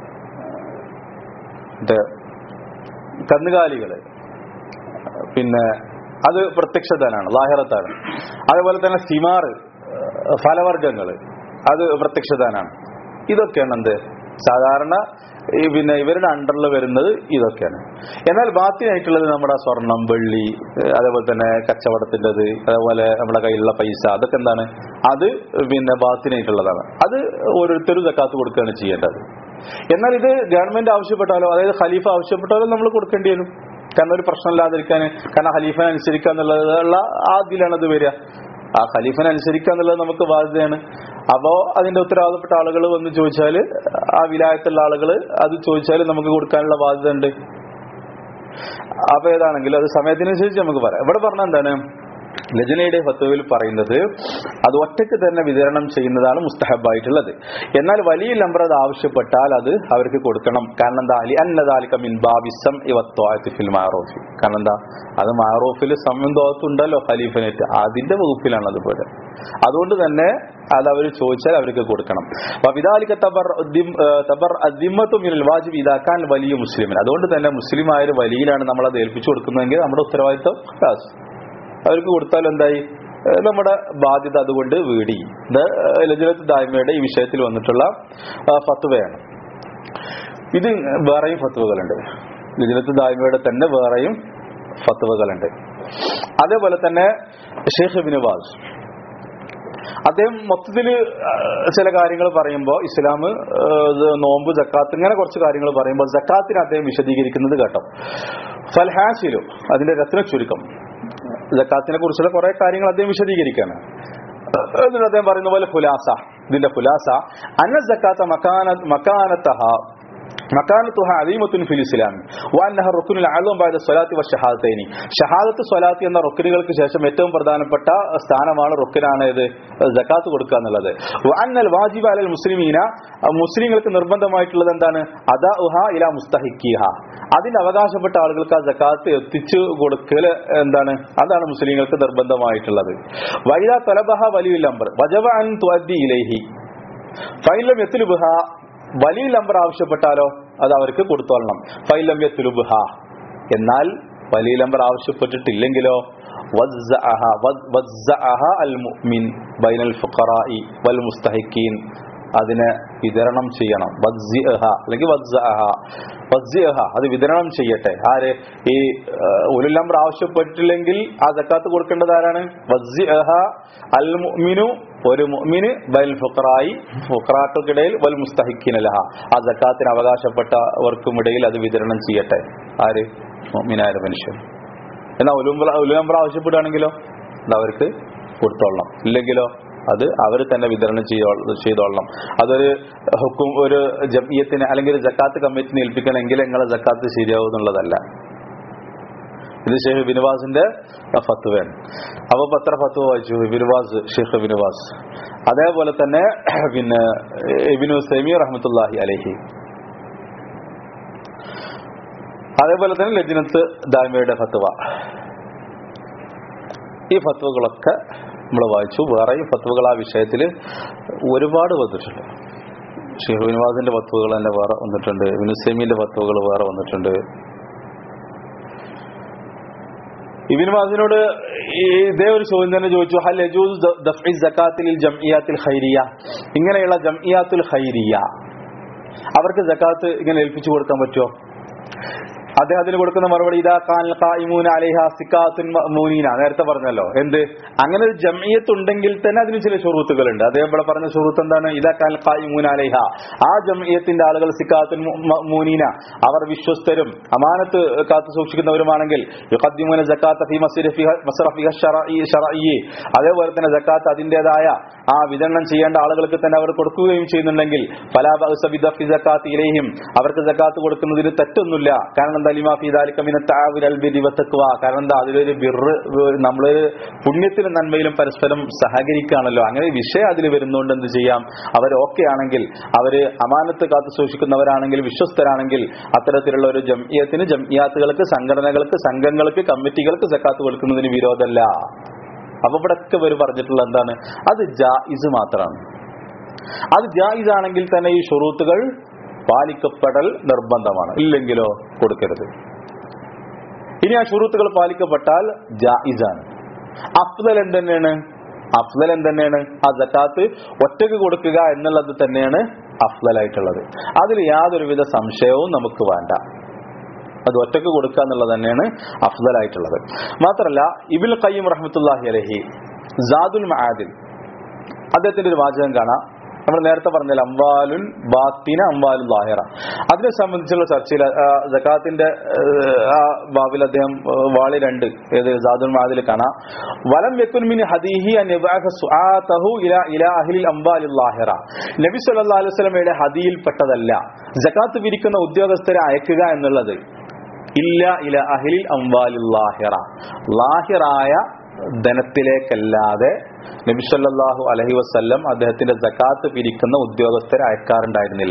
ഇത് കന്നുകാലികള് പിന്നെ അത് പ്രത്യക്ഷതനാണ് ലാഹിറത്താണ് അതേപോലെ തന്നെ സിമാറ് ഫലവർഗങ്ങള് അത് പ്രത്യക്ഷതാനാണ് ഇതൊക്കെയാണ് എന്ത് സാധാരണ ഈ പിന്നെ ഇവരുടെ അണ്ടറിൽ വരുന്നത് ഇതൊക്കെയാണ് എന്നാൽ ബാത്തിനായിട്ടുള്ളത് നമ്മുടെ സ്വർണം വെള്ളി ഏഹ് അതേപോലെ തന്നെ കച്ചവടത്തിൻ്റെത് അതേപോലെ നമ്മുടെ കയ്യിലുള്ള പൈസ അതൊക്കെ എന്താണ് അത് പിന്നെ ബാത്തിനായിട്ടുള്ളതാണ് അത് ഓരോരുത്തരും ജക്കാത്ത് കൊടുക്കുകയാണ് ചെയ്യേണ്ടത് എന്നാൽ ഇത് ഗവൺമെന്റ് ആവശ്യപ്പെട്ടാലോ അതായത് ഖലീഫ ആവശ്യപ്പെട്ടാലോ നമ്മൾ കൊടുക്കേണ്ടി വരും കാരണം ഒരു പ്രശ്നമില്ലാതിരിക്കാൻ കാരണം ഖലീഫനെ അനുസരിക്കുക എന്നുള്ളതുള്ള ആ ഇതിലാണ് അത് വരിക ആ ഖലീഫനെ അനുസരിക്കുക എന്നുള്ളത് നമുക്ക് ബാധ്യതയാണ് അപ്പോ അതിന്റെ ഉത്തരവാദപ്പെട്ട ആളുകൾ വന്ന് ചോദിച്ചാല് ആ വിലായത്തുള്ള ആളുകൾ അത് ചോദിച്ചാൽ നമുക്ക് കൊടുക്കാനുള്ള ബാധ്യത ഉണ്ട് അപ്പൊ ഏതാണെങ്കിലും അത് സമയത്തിനനുസരിച്ച് നമുക്ക് പറയാം ഇവിടെ പറഞ്ഞ എന്താണ് ലജനയുടെ ഫത്തുവിൽ പറയുന്നത് അത് ഒറ്റയ്ക്ക് തന്നെ വിതരണം ചെയ്യുന്നതാണ് മുസ്തഹബായിട്ടുള്ളത് എന്നാൽ വലിയ നമ്പർ അത് ആവശ്യപ്പെട്ടാൽ അത് അവർക്ക് കൊടുക്കണം കാരണം എന്താ അലി അന്നദാലിക മിൻ ബാബിസം ഇവത്വായത്ത് ഫിൽ മാറോഫി കാരണം എന്താ അത് മാറോഫിൽ സമയന്തോത്തുണ്ടല്ലോ ഖലീഫനേറ്റ് അതിന്റെ വകുപ്പിലാണ് അതുപോലെ അതുകൊണ്ട് തന്നെ അത് അവർ ചോദിച്ചാൽ അവർക്ക് കൊടുക്കണം വബിദാലിക തബർ ഉദ്ദിം- ഏഹ് തബർ അദ്ദിമ്മത്തു മിനൽ വാജിബ് ഇതാക്കാൻ വലിയ മുസ്ലിമിന് അതുകൊണ്ട് തന്നെ മുസ്ലിം ആയ ഒരു വലിയിലാണ് നമ്മൾ അത് ഏൽപ്പിച്ചു കൊടുക്കുന്നതെങ്കിൽ നമ്മുടെ ഉത്തരവാദിത്വം ഖലാസ്. അവർക്ക് കൊടുത്താൽ എന്തായി ഏഹ് നമ്മുടെ ബാധ്യത അതുകൊണ്ട് വീടി ഇത് ലജനത്ത് ദായ്മയുടെ ഈ വിഷയത്തിൽ വന്നിട്ടുള്ള ആ, ഫത്വയാണ് ഇത് വേറെയും ഫത്വകളുണ്ട് ലജനത്ത് ദായ്മയുടെ തന്നെ വേറെയും ഫത്വകളുണ്ട് അതേപോലെ തന്നെ ഷെയ്ഖ് ബിനുബാസ് അദ്ദേഹം മൊത്തത്തിൽ ചില കാര്യങ്ങൾ പറയുമ്പോൾ ഇസ്ലാം നോമ്പ് ജക്കാത്ത് ഇങ്ങനെ കുറച്ച് കാര്യങ്ങൾ പറയുമ്പോൾ ജക്കാത്തിന് അദ്ദേഹം വിശദീകരിക്കുന്നത് കേട്ടോ ഫൽഹാസിലു അതിന്റെ രത്ന ചുരുക്കം ജക്കാത്തിനെ കുറിച്ചുള്ള കുറെ കാര്യങ്ങൾ അദ്ദേഹം വിശദീകരിക്കാണ് എന്നിട്ട് അദ്ദേഹം പറയുന്ന പോലെ ഫുലാസ ഇതിന്റെ ഫുലാസ അന്ന ജക്കാത്ത മക്കാന മക്കാനത്തഹ മക്കാനത്തുഹ അദീമത്തുൻ ഫിൽ ഇസ്ലാം വഅന്നഹ റുക്നുൽ അഅ്ലം ബഅദ സ്വലാത്തി വശഹാദത്തൈനി ഷഹാദത്ത് സ്വലാത്തി എന്ന റുക്നുകൾക്ക് ശേഷം ഏറ്റവും പ്രധാനപ്പെട്ട സ്ഥാനമാണ് റുക്നാണ് ഇത് സക്കാത്ത് കൊടുക്കുക എന്നുള്ളത് വഅന്നൽ വാജിബ അലൽ മുസ്ലിമീന മുസ്ലിങ്ങൾക്ക് നിർബന്ധമായിട്ടുള്ളത് എന്താണ് അദാഉഹ ഇലാ മുസ്തഹിക്കിഹ അതിന് അവകാശപ്പെട്ട ആളുകൾക്ക് ആ സക്കാത്ത് എത്തിച്ചു കൊടുക്കൽ എന്താണ് അതാണ് മുസ്ലിങ്ങൾക്ക് നിർബന്ധമായിട്ടുള്ളത് വൈദ തൊലബഹ വലിയ നമ്പർ വജവ അൻ തുഅദ്ദി ഇലൈഹി ഫൈലം എത്തുലുബുഹ വലിയ നമ്പർ ആവശ്യപ്പെട്ടാലോ അത് അവർക്ക് കൊടുത്തോളണം ഫൈലം എത്തുലുബുഹ എന്നാൽ വലിയ നമ്പർ ആവശ്യപ്പെട്ടിട്ടില്ലെങ്കിലോ വസ്സഅഹ വസ്- വസ്സഅഹ അൽ മുഅ്മിൻ ബൈനൽ ഫുഖറാഇ വൽ മുസ്തഹിക്കീൻ അതിനെ വിതരണം ചെയ്യണം വസ്സിഅഹ അല്ലെങ്കിൽ വസ്സഅഹ വസ്സിഅഹ അത് വിതരണം ചെയ്യട്ടെ ആര് ഈ ഒരു നമ്പർ ആവശ്യപ്പെട്ടില്ലെങ്കിൽ ആ സക്കാത്ത് കൊടുക്കേണ്ടത് ആരാണ് വസ്സിഅഹ അൽ മുഅ്മിനു ഒരു മുഅ്മിന് ബൈൽ ഫുഖറായി ഫുഖറാക്കൾക്കിടയിൽ വൽ മുസ്തഹിക്കീന ലഹ ആ സക്കാത്തിന് അവകാശപ്പെട്ടവർക്കും ഇടയിൽ അത് വിതരണം ചെയ്യട്ടെ ആര് മുഅ്മിനായ ഒരു മനുഷ്യൻ എന്നാൽ ഒരു ഒരു നമ്പർ ആവശ്യപ്പെടുകയാണെങ്കിലോ അത് അവർക്ക് കൊടുത്തോളണം ഇല്ലെങ്കിലോ അത് അവർ തന്നെ വിതരണം ചെയ്തോ ചെയ്തോളണം അതൊരു ഹുക്കും ഒരു ജമിയത്തിന് അല്ലെങ്കിൽ ഒരു ജക്കാത്ത് കമ്മിറ്റിനെ ഏൽപ്പിക്കണമെങ്കിൽ നിങ്ങളെ ജക്കാത്ത് ശരിയാവും എന്നുള്ളതല്ല ഇത് ഷെയ്ഖ് ബിനുവാസിന്റെ ഫത്വയാണ് അപ്പൊ ഇപ്പൊ എത്ര ഫത്വ വായിച്ചു ബിനുവാസ് ഷെയ്ഖ് ബിനുവാസ് അതേപോലെ തന്നെ പിന്നെ ഇബിനു സെമി റഹ്മത്തുല്ലാഹി അലഹി അതേപോലെ തന്നെ ലജ്നത്ത് ദാമയുടെ ഫത്വ ഈ ഫത്വകളൊക്കെ നമ്മൾ വായിച്ചു വേറെയും ഫത്വകൾ ആ വിഷയത്തിൽ ഒരുപാട് വന്നിട്ടുണ്ട് ഷെയ്ഖ് ബിനുവാസിന്റെ ഫത്വകൾ തന്നെ വേറെ വന്നിട്ടുണ്ട് വിനുസെമിന്റെ ഫത്വകൾ വേറെ വന്നിട്ടുണ്ട് ഇബിൻ വാസിനോട് ഇതേ ഒരു ചോദ്യം തന്നെ ചോദിച്ചു ഹൽ യജൂസ് ദഫ്ഇ സക്കാത്തിൽ ജംഇയാത്തിൽ ഖൈരിയ ഇങ്ങനെയുള്ള ജംഇയാത്തുൽ ഖൈരിയ അവർക്ക് ജക്കാത്ത് ഇങ്ങനെ ഏൽപ്പിച്ചു കൊടുക്കാൻ പറ്റുമോ അദ്ദേഹത്തിന് കൊടുക്കുന്ന മറുപടി ഇതാ കാൽ ഖായിമൂന അലൈഹ സിക്കാത്തുൻ മൂനീന നേരത്തെ പറഞ്ഞല്ലോ എന്ത് അങ്ങനെ ഒരു ജമിയത്ത് ഉണ്ടെങ്കിൽ തന്നെ അതിന് ചില ഷുറൂത്തുകളുണ്ട് അദ്ദേഹം ഇവിടെ പറഞ്ഞ ഷുറൂത്ത് എന്താണ് ഇതാ കാൽ ഖായിമൂന അലൈഹ ആ ജമിയത്തിന്റെ ആളുകൾ സിക്കാത്തുൻ മൂനീന അവർ വിശ്വസ്തരും അമാനത്ത് കാത്തു സൂക്ഷിക്കുന്നവരുമാണെങ്കിൽ യുഖദ്ദിമൂന സക്കാത്ത ഫി മസ്ജിദ് ഫി മസ്റഫിഹ ശറഈ ശറഈ അതേപോലെ തന്നെ സക്കാത്ത് അതിന്റേതായ ആ വിതരണം ചെയ്യേണ്ട ആളുകൾക്ക് തന്നെ അവർ കൊടുക്കുകയും ചെയ്യുന്നുണ്ടെങ്കിൽ ഫലാ ബഅസ ബിദഫി സക്കാത്ത് ഇലൈഹിം അവർക്ക് സക്കാത്ത് കൊടുക്കുന്നതിന് തെറ്റൊന്നുമില്ല കാരണം എന്താ ലിമാ ഫി ദാലിക മിന തആവുൽ അൽ ബിരി വത്തഖ്വ കാരണം എന്താ അതിലൊരു ബിർറ് നമ്മളൊരു പുണ്യത്തിലും നന്മയിലും പരസ്പരം സഹകരിക്കുകയാണല്ലോ അങ്ങനെ ഒരു വിഷയം അതിൽ വരുന്നതുകൊണ്ട് എന്ത് ചെയ്യാം അവർ ഓക്കെ ആണെങ്കിൽ അവര് അമാനത്ത് കാത്തു സൂക്ഷിക്കുന്നവരാണെങ്കിൽ വിശ്വസ്തരാണെങ്കിൽ അത്തരത്തിലുള്ള ഒരു ജംഇയത്തിന് ജംഇയാത്തുകൾക്ക് സംഘടനകൾക്ക് സംഘങ്ങൾക്ക് കമ്മിറ്റികൾക്ക് സക്കാത്ത് കൊടുക്കുന്നതിന് വിരോധമല്ല അപ്പൊ ഇവിടൊക്കെ ഇവർ പറഞ്ഞിട്ടുള്ള എന്താണ് അത് ജായിസ് മാത്രമാണ് അത് ജായിസ് ആണെങ്കിൽ തന്നെ ഈ ഷുറൂത്തുകൾ പാലിക്കപ്പെടൽ നിർബന്ധമാണ് ഇല്ലെങ്കിലോ കൊടുക്കരുത് ഇനി ആ ഷുറൂത്തുകൾ പാലിക്കപ്പെട്ടാൽ ജായിസാണ് അഫ്ദൽ എന്തെന്നെയാണ് അഫ്ദൽ എന്തെന്നെയാണ് ആ ജക്കാത്ത് ഒറ്റക്ക് കൊടുക്കുക എന്നുള്ളത് തന്നെയാണ് അഫ്ദലായിട്ടുള്ളത് അതിൽ യാതൊരുവിധ സംശയവും നമുക്ക് വേണ്ട അത് ഒറ്റക്ക് കൊടുക്കുക എന്നുള്ളത് തന്നെയാണ് അഫ്ദലായിട്ടുള്ളത് മാത്രല്ല ഇബിൽ ഖയ്യം റഹ്മത്തുല്ലാഹി അലഹി ജാദുൽ മആദിൽ അദ്ദേഹത്തിന്റെ ഒരു വാചകം കാണാം നമ്മൾ നേരത്തെ പറഞ്ഞാൽ അംവാലുൻ ബാത്തിന അംവാലുൽ ലാഹിറ അതിനെ സംബന്ധിച്ചുള്ള ചർച്ചയിൽ ജക്കാത്തിന്റെ ആ ബാബിൽ അദ്ദേഹം വാളി രണ്ട് ഏത് സാദുൽ മാദിൽ കാണാം വലം യക്കുൻ മിൻ ഹദീഹി അൻ യബഅഖ സുആതഹു ഇലാ ഇലാ അഹ്ലിൽ അംവാലിൽ ലാഹിറ നബി സല്ലല്ലാഹു അലൈഹി വസല്ലമയുടെ ഹദിയിൽ പെട്ടതല്ല ജക്കാത്ത് പിരിക്കുന്ന ഉദ്യോഗസ്ഥരെ അയക്കുക എന്നുള്ളത് ഇല്ല ഇല അഹ്ലിൽ അംവാലിൽ ലാഹിറ ലാഹിറായ ധനത്തിലേക്കല്ലാതെ നബിസല്ലാഹു അലഹി വസ്ല്ലം അദ്ദേഹത്തിന്റെ ജക്കാത്ത് പിരിക്കുന്ന ഉദ്യോഗസ്ഥരെ അയക്കാറുണ്ടായിരുന്നില്ല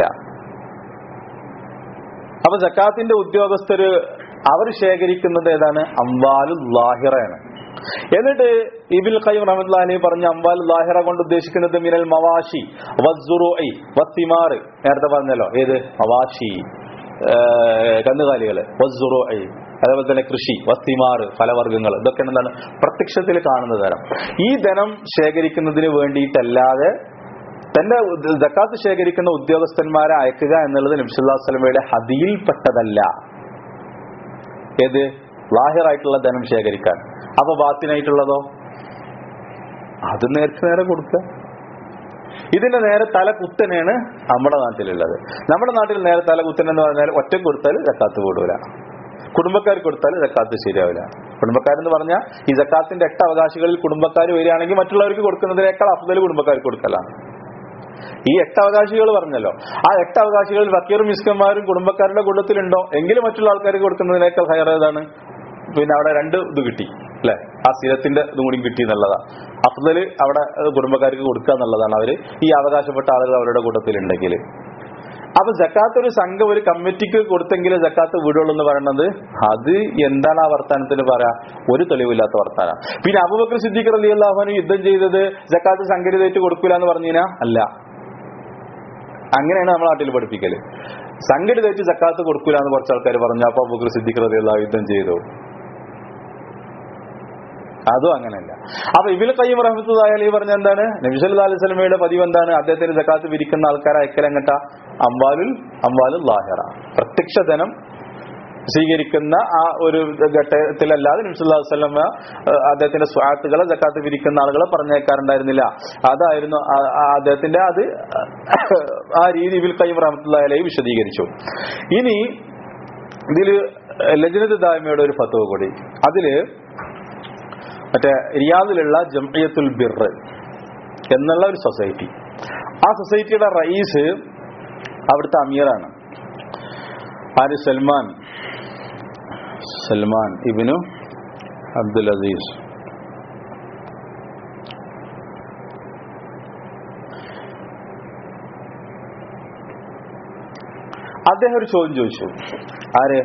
അപ്പൊ ജക്കാത്തിന്റെ ഉദ്യോഗസ്ഥര് അവർ ശേഖരിക്കുന്നത് ഏതാണ് അംവാലു ലാഹിറയാണ് എന്നിട്ട് ഇബിൽ ഖയ്യം റഹ്മത്തുള്ളാഹി പറഞ്ഞ അംവാൽ ലാഹിറ കൊണ്ട് ഉദ്ദേശിക്കുന്നത് മിനൽ മവാഷി വസ്സുറുഇ വത്തിമാറ് നേരത്തെ പറഞ്ഞല്ലോ ഏത് മവാഷി കന്നുകാലികള് വസ്സുറുഇ അതേപോലെ തന്നെ കൃഷി വസ്തിമാർ ഫലവർഗ്ഗങ്ങൾ ഇതൊക്കെ എന്താണ് പ്രത്യക്ഷത്തിൽ കാണുന്ന തരം ഈ ധനം ശേഖരിക്കുന്നതിന് വേണ്ടിയിട്ടല്ലാതെ തന്റെ ജക്കാത്ത് ശേഖരിക്കുന്ന ഉദ്യോഗസ്ഥന്മാരെ അയക്കുക എന്നുള്ളത് നബ്സുല്ലാ സ്വലമയുടെ ഹദിയിൽപ്പെട്ടതല്ല ഏത് ലാഹിറായിട്ടുള്ള ധനം ശേഖരിക്കാൻ അപ്പൊ ബാത്തിനായിട്ടുള്ളതോ അത് നേർക്ക് നേരെ കൊടുക്കുക ഇതിന്റെ നേരെ തല കുത്തനെയാണ് നമ്മുടെ നാട്ടിലുള്ളത് നമ്മുടെ നാട്ടിൽ നേരെ തല കുത്തൻ എന്ന് പറഞ്ഞാൽ ഒറ്റ കൊടുത്താൽ ജക്കാത്ത് കൂടൂല കുടുംബക്കാർ കൊടുത്താൽ ജക്കാത്ത് ശരിയാവില്ല കുടുംബക്കാരെന്ന് പറഞ്ഞാൽ ഈ ജക്കാത്തിന്റെ എട്ട് അവകാശികളിൽ കുടുംബക്കാർ വരികയാണെങ്കിൽ മറ്റുള്ളവർക്ക് കൊടുക്കുന്നതിനേക്കാൾ അഫ്ദൽ കുടുംബക്കാർക്ക് കൊടുക്കലാണ് ഈ എട്ട് അവകാശികൾ പറഞ്ഞല്ലോ ആ എട്ട് അവകാശികളിൽ വക്കീറും മിസ്കന്മാരും കുടുംബക്കാരുടെ കൂട്ടത്തിലുണ്ടോ എങ്കിലും മറ്റുള്ള ആൾക്കാർക്ക് കൊടുക്കുന്നതിനേക്കാൾ ഹയർ ഏതാണ് പിന്നെ അവിടെ രണ്ട് ഇത് കിട്ടി അല്ലെ ആ സ്ഥിരത്തിന്റെ ഇതും കൂടി കിട്ടി എന്നുള്ളതാ അഫ്ദല് അവിടെ കുടുംബക്കാർക്ക് കൊടുക്കുക എന്നുള്ളതാണ് അവര് ഈ അവകാശപ്പെട്ട ആളുകൾ അവരുടെ കൂട്ടത്തിലുണ്ടെങ്കിൽ അപ്പൊ ജക്കാത്ത് ഒരു സംഘം ഒരു കമ്മിറ്റിക്ക് കൊടുത്തെങ്കിൽ ജക്കാത്ത് വീടുള്ളൂ എന്ന് പറയുന്നത് അത് എന്താണ് ആ വർത്താനത്തിന് പറയാ ഒരു തെളിവില്ലാത്ത വർത്താനം പിന്നെ അബുബക്കർ സിദ്ദീഖ് അലി അള്ളാഹുന് യുദ്ധം ചെയ്തത് ജക്കാത്ത് സംഘടിതമായിട്ട് കൊടുക്കില്ല എന്ന് പറഞ്ഞാ അല്ല അങ്ങനെയാണ് നമ്മുടെ നാട്ടിൽ പഠിപ്പിക്കല് സംഘടിതമായിട്ട് ജക്കാത്ത് കൊടുക്കൂല എന്ന് കുറച്ച് ആൾക്കാർ പറഞ്ഞു അപ്പൊ അബുബക്കർ സിദ്ദീഖ് അലി അള്ളാഹു യുദ്ധം ചെയ്തു അതും അങ്ങനെയല്ല അപ്പൊ ഇബിൽ കയ്യം റഹ്മത്തുല്ലാഹി അലി പറഞ്ഞ എന്താണ് നബിസല്ലാ അലൈഹി സ്വലമയുടെ പതിവ് എന്താണ് അദ്ദേഹത്തിന് ജക്കാത്ത് വിരിക്കുന്ന ആൾക്കാരെ അയക്കലങ്ങട്ട അംബാലുൽ അംബാലുൽ ലാഹിറ പ്രത്യക്ഷ ധനം സ്വീകരിക്കുന്ന ആ ഒരു ഘട്ടത്തിലല്ലാതെ നബിസുല്ലാ വസ്ലമ അദ്ദേഹത്തിന്റെ സ്വാത്തുകളെ ജക്കാത്ത് പിരിക്കുന്ന ആളുകളെ പറഞ്ഞേക്കാറുണ്ടായിരുന്നില്ല അതായിരുന്നു അദ്ദേഹത്തിന്റെ അത് ആ രീതി ഇബിൽ കയ്യം റഹ്മത്തുല്ലാഹി അലൈഹി വിശദീകരിച്ചു ഇനി ഇതില് ലജനത്ത് ദായ്മയുടെ ഒരു ഫത്തവ് കൂടി അതില് മറ്റേ റിയാദിലുള്ള ജംഇയത്തുൽ ബിർ എന്നുള്ള ഒരു സൊസൈറ്റി ആ സൊസൈറ്റിയുടെ റയീസ് അവിടുത്തെ അമീറാണ് ആര് സൽമാൻ സൽമാൻ ഇബിനു അബ്ദുൽ അസീസ് അദ്ദേഹം ഒരു ചോദ്യം ചോദിച്ചു ആര്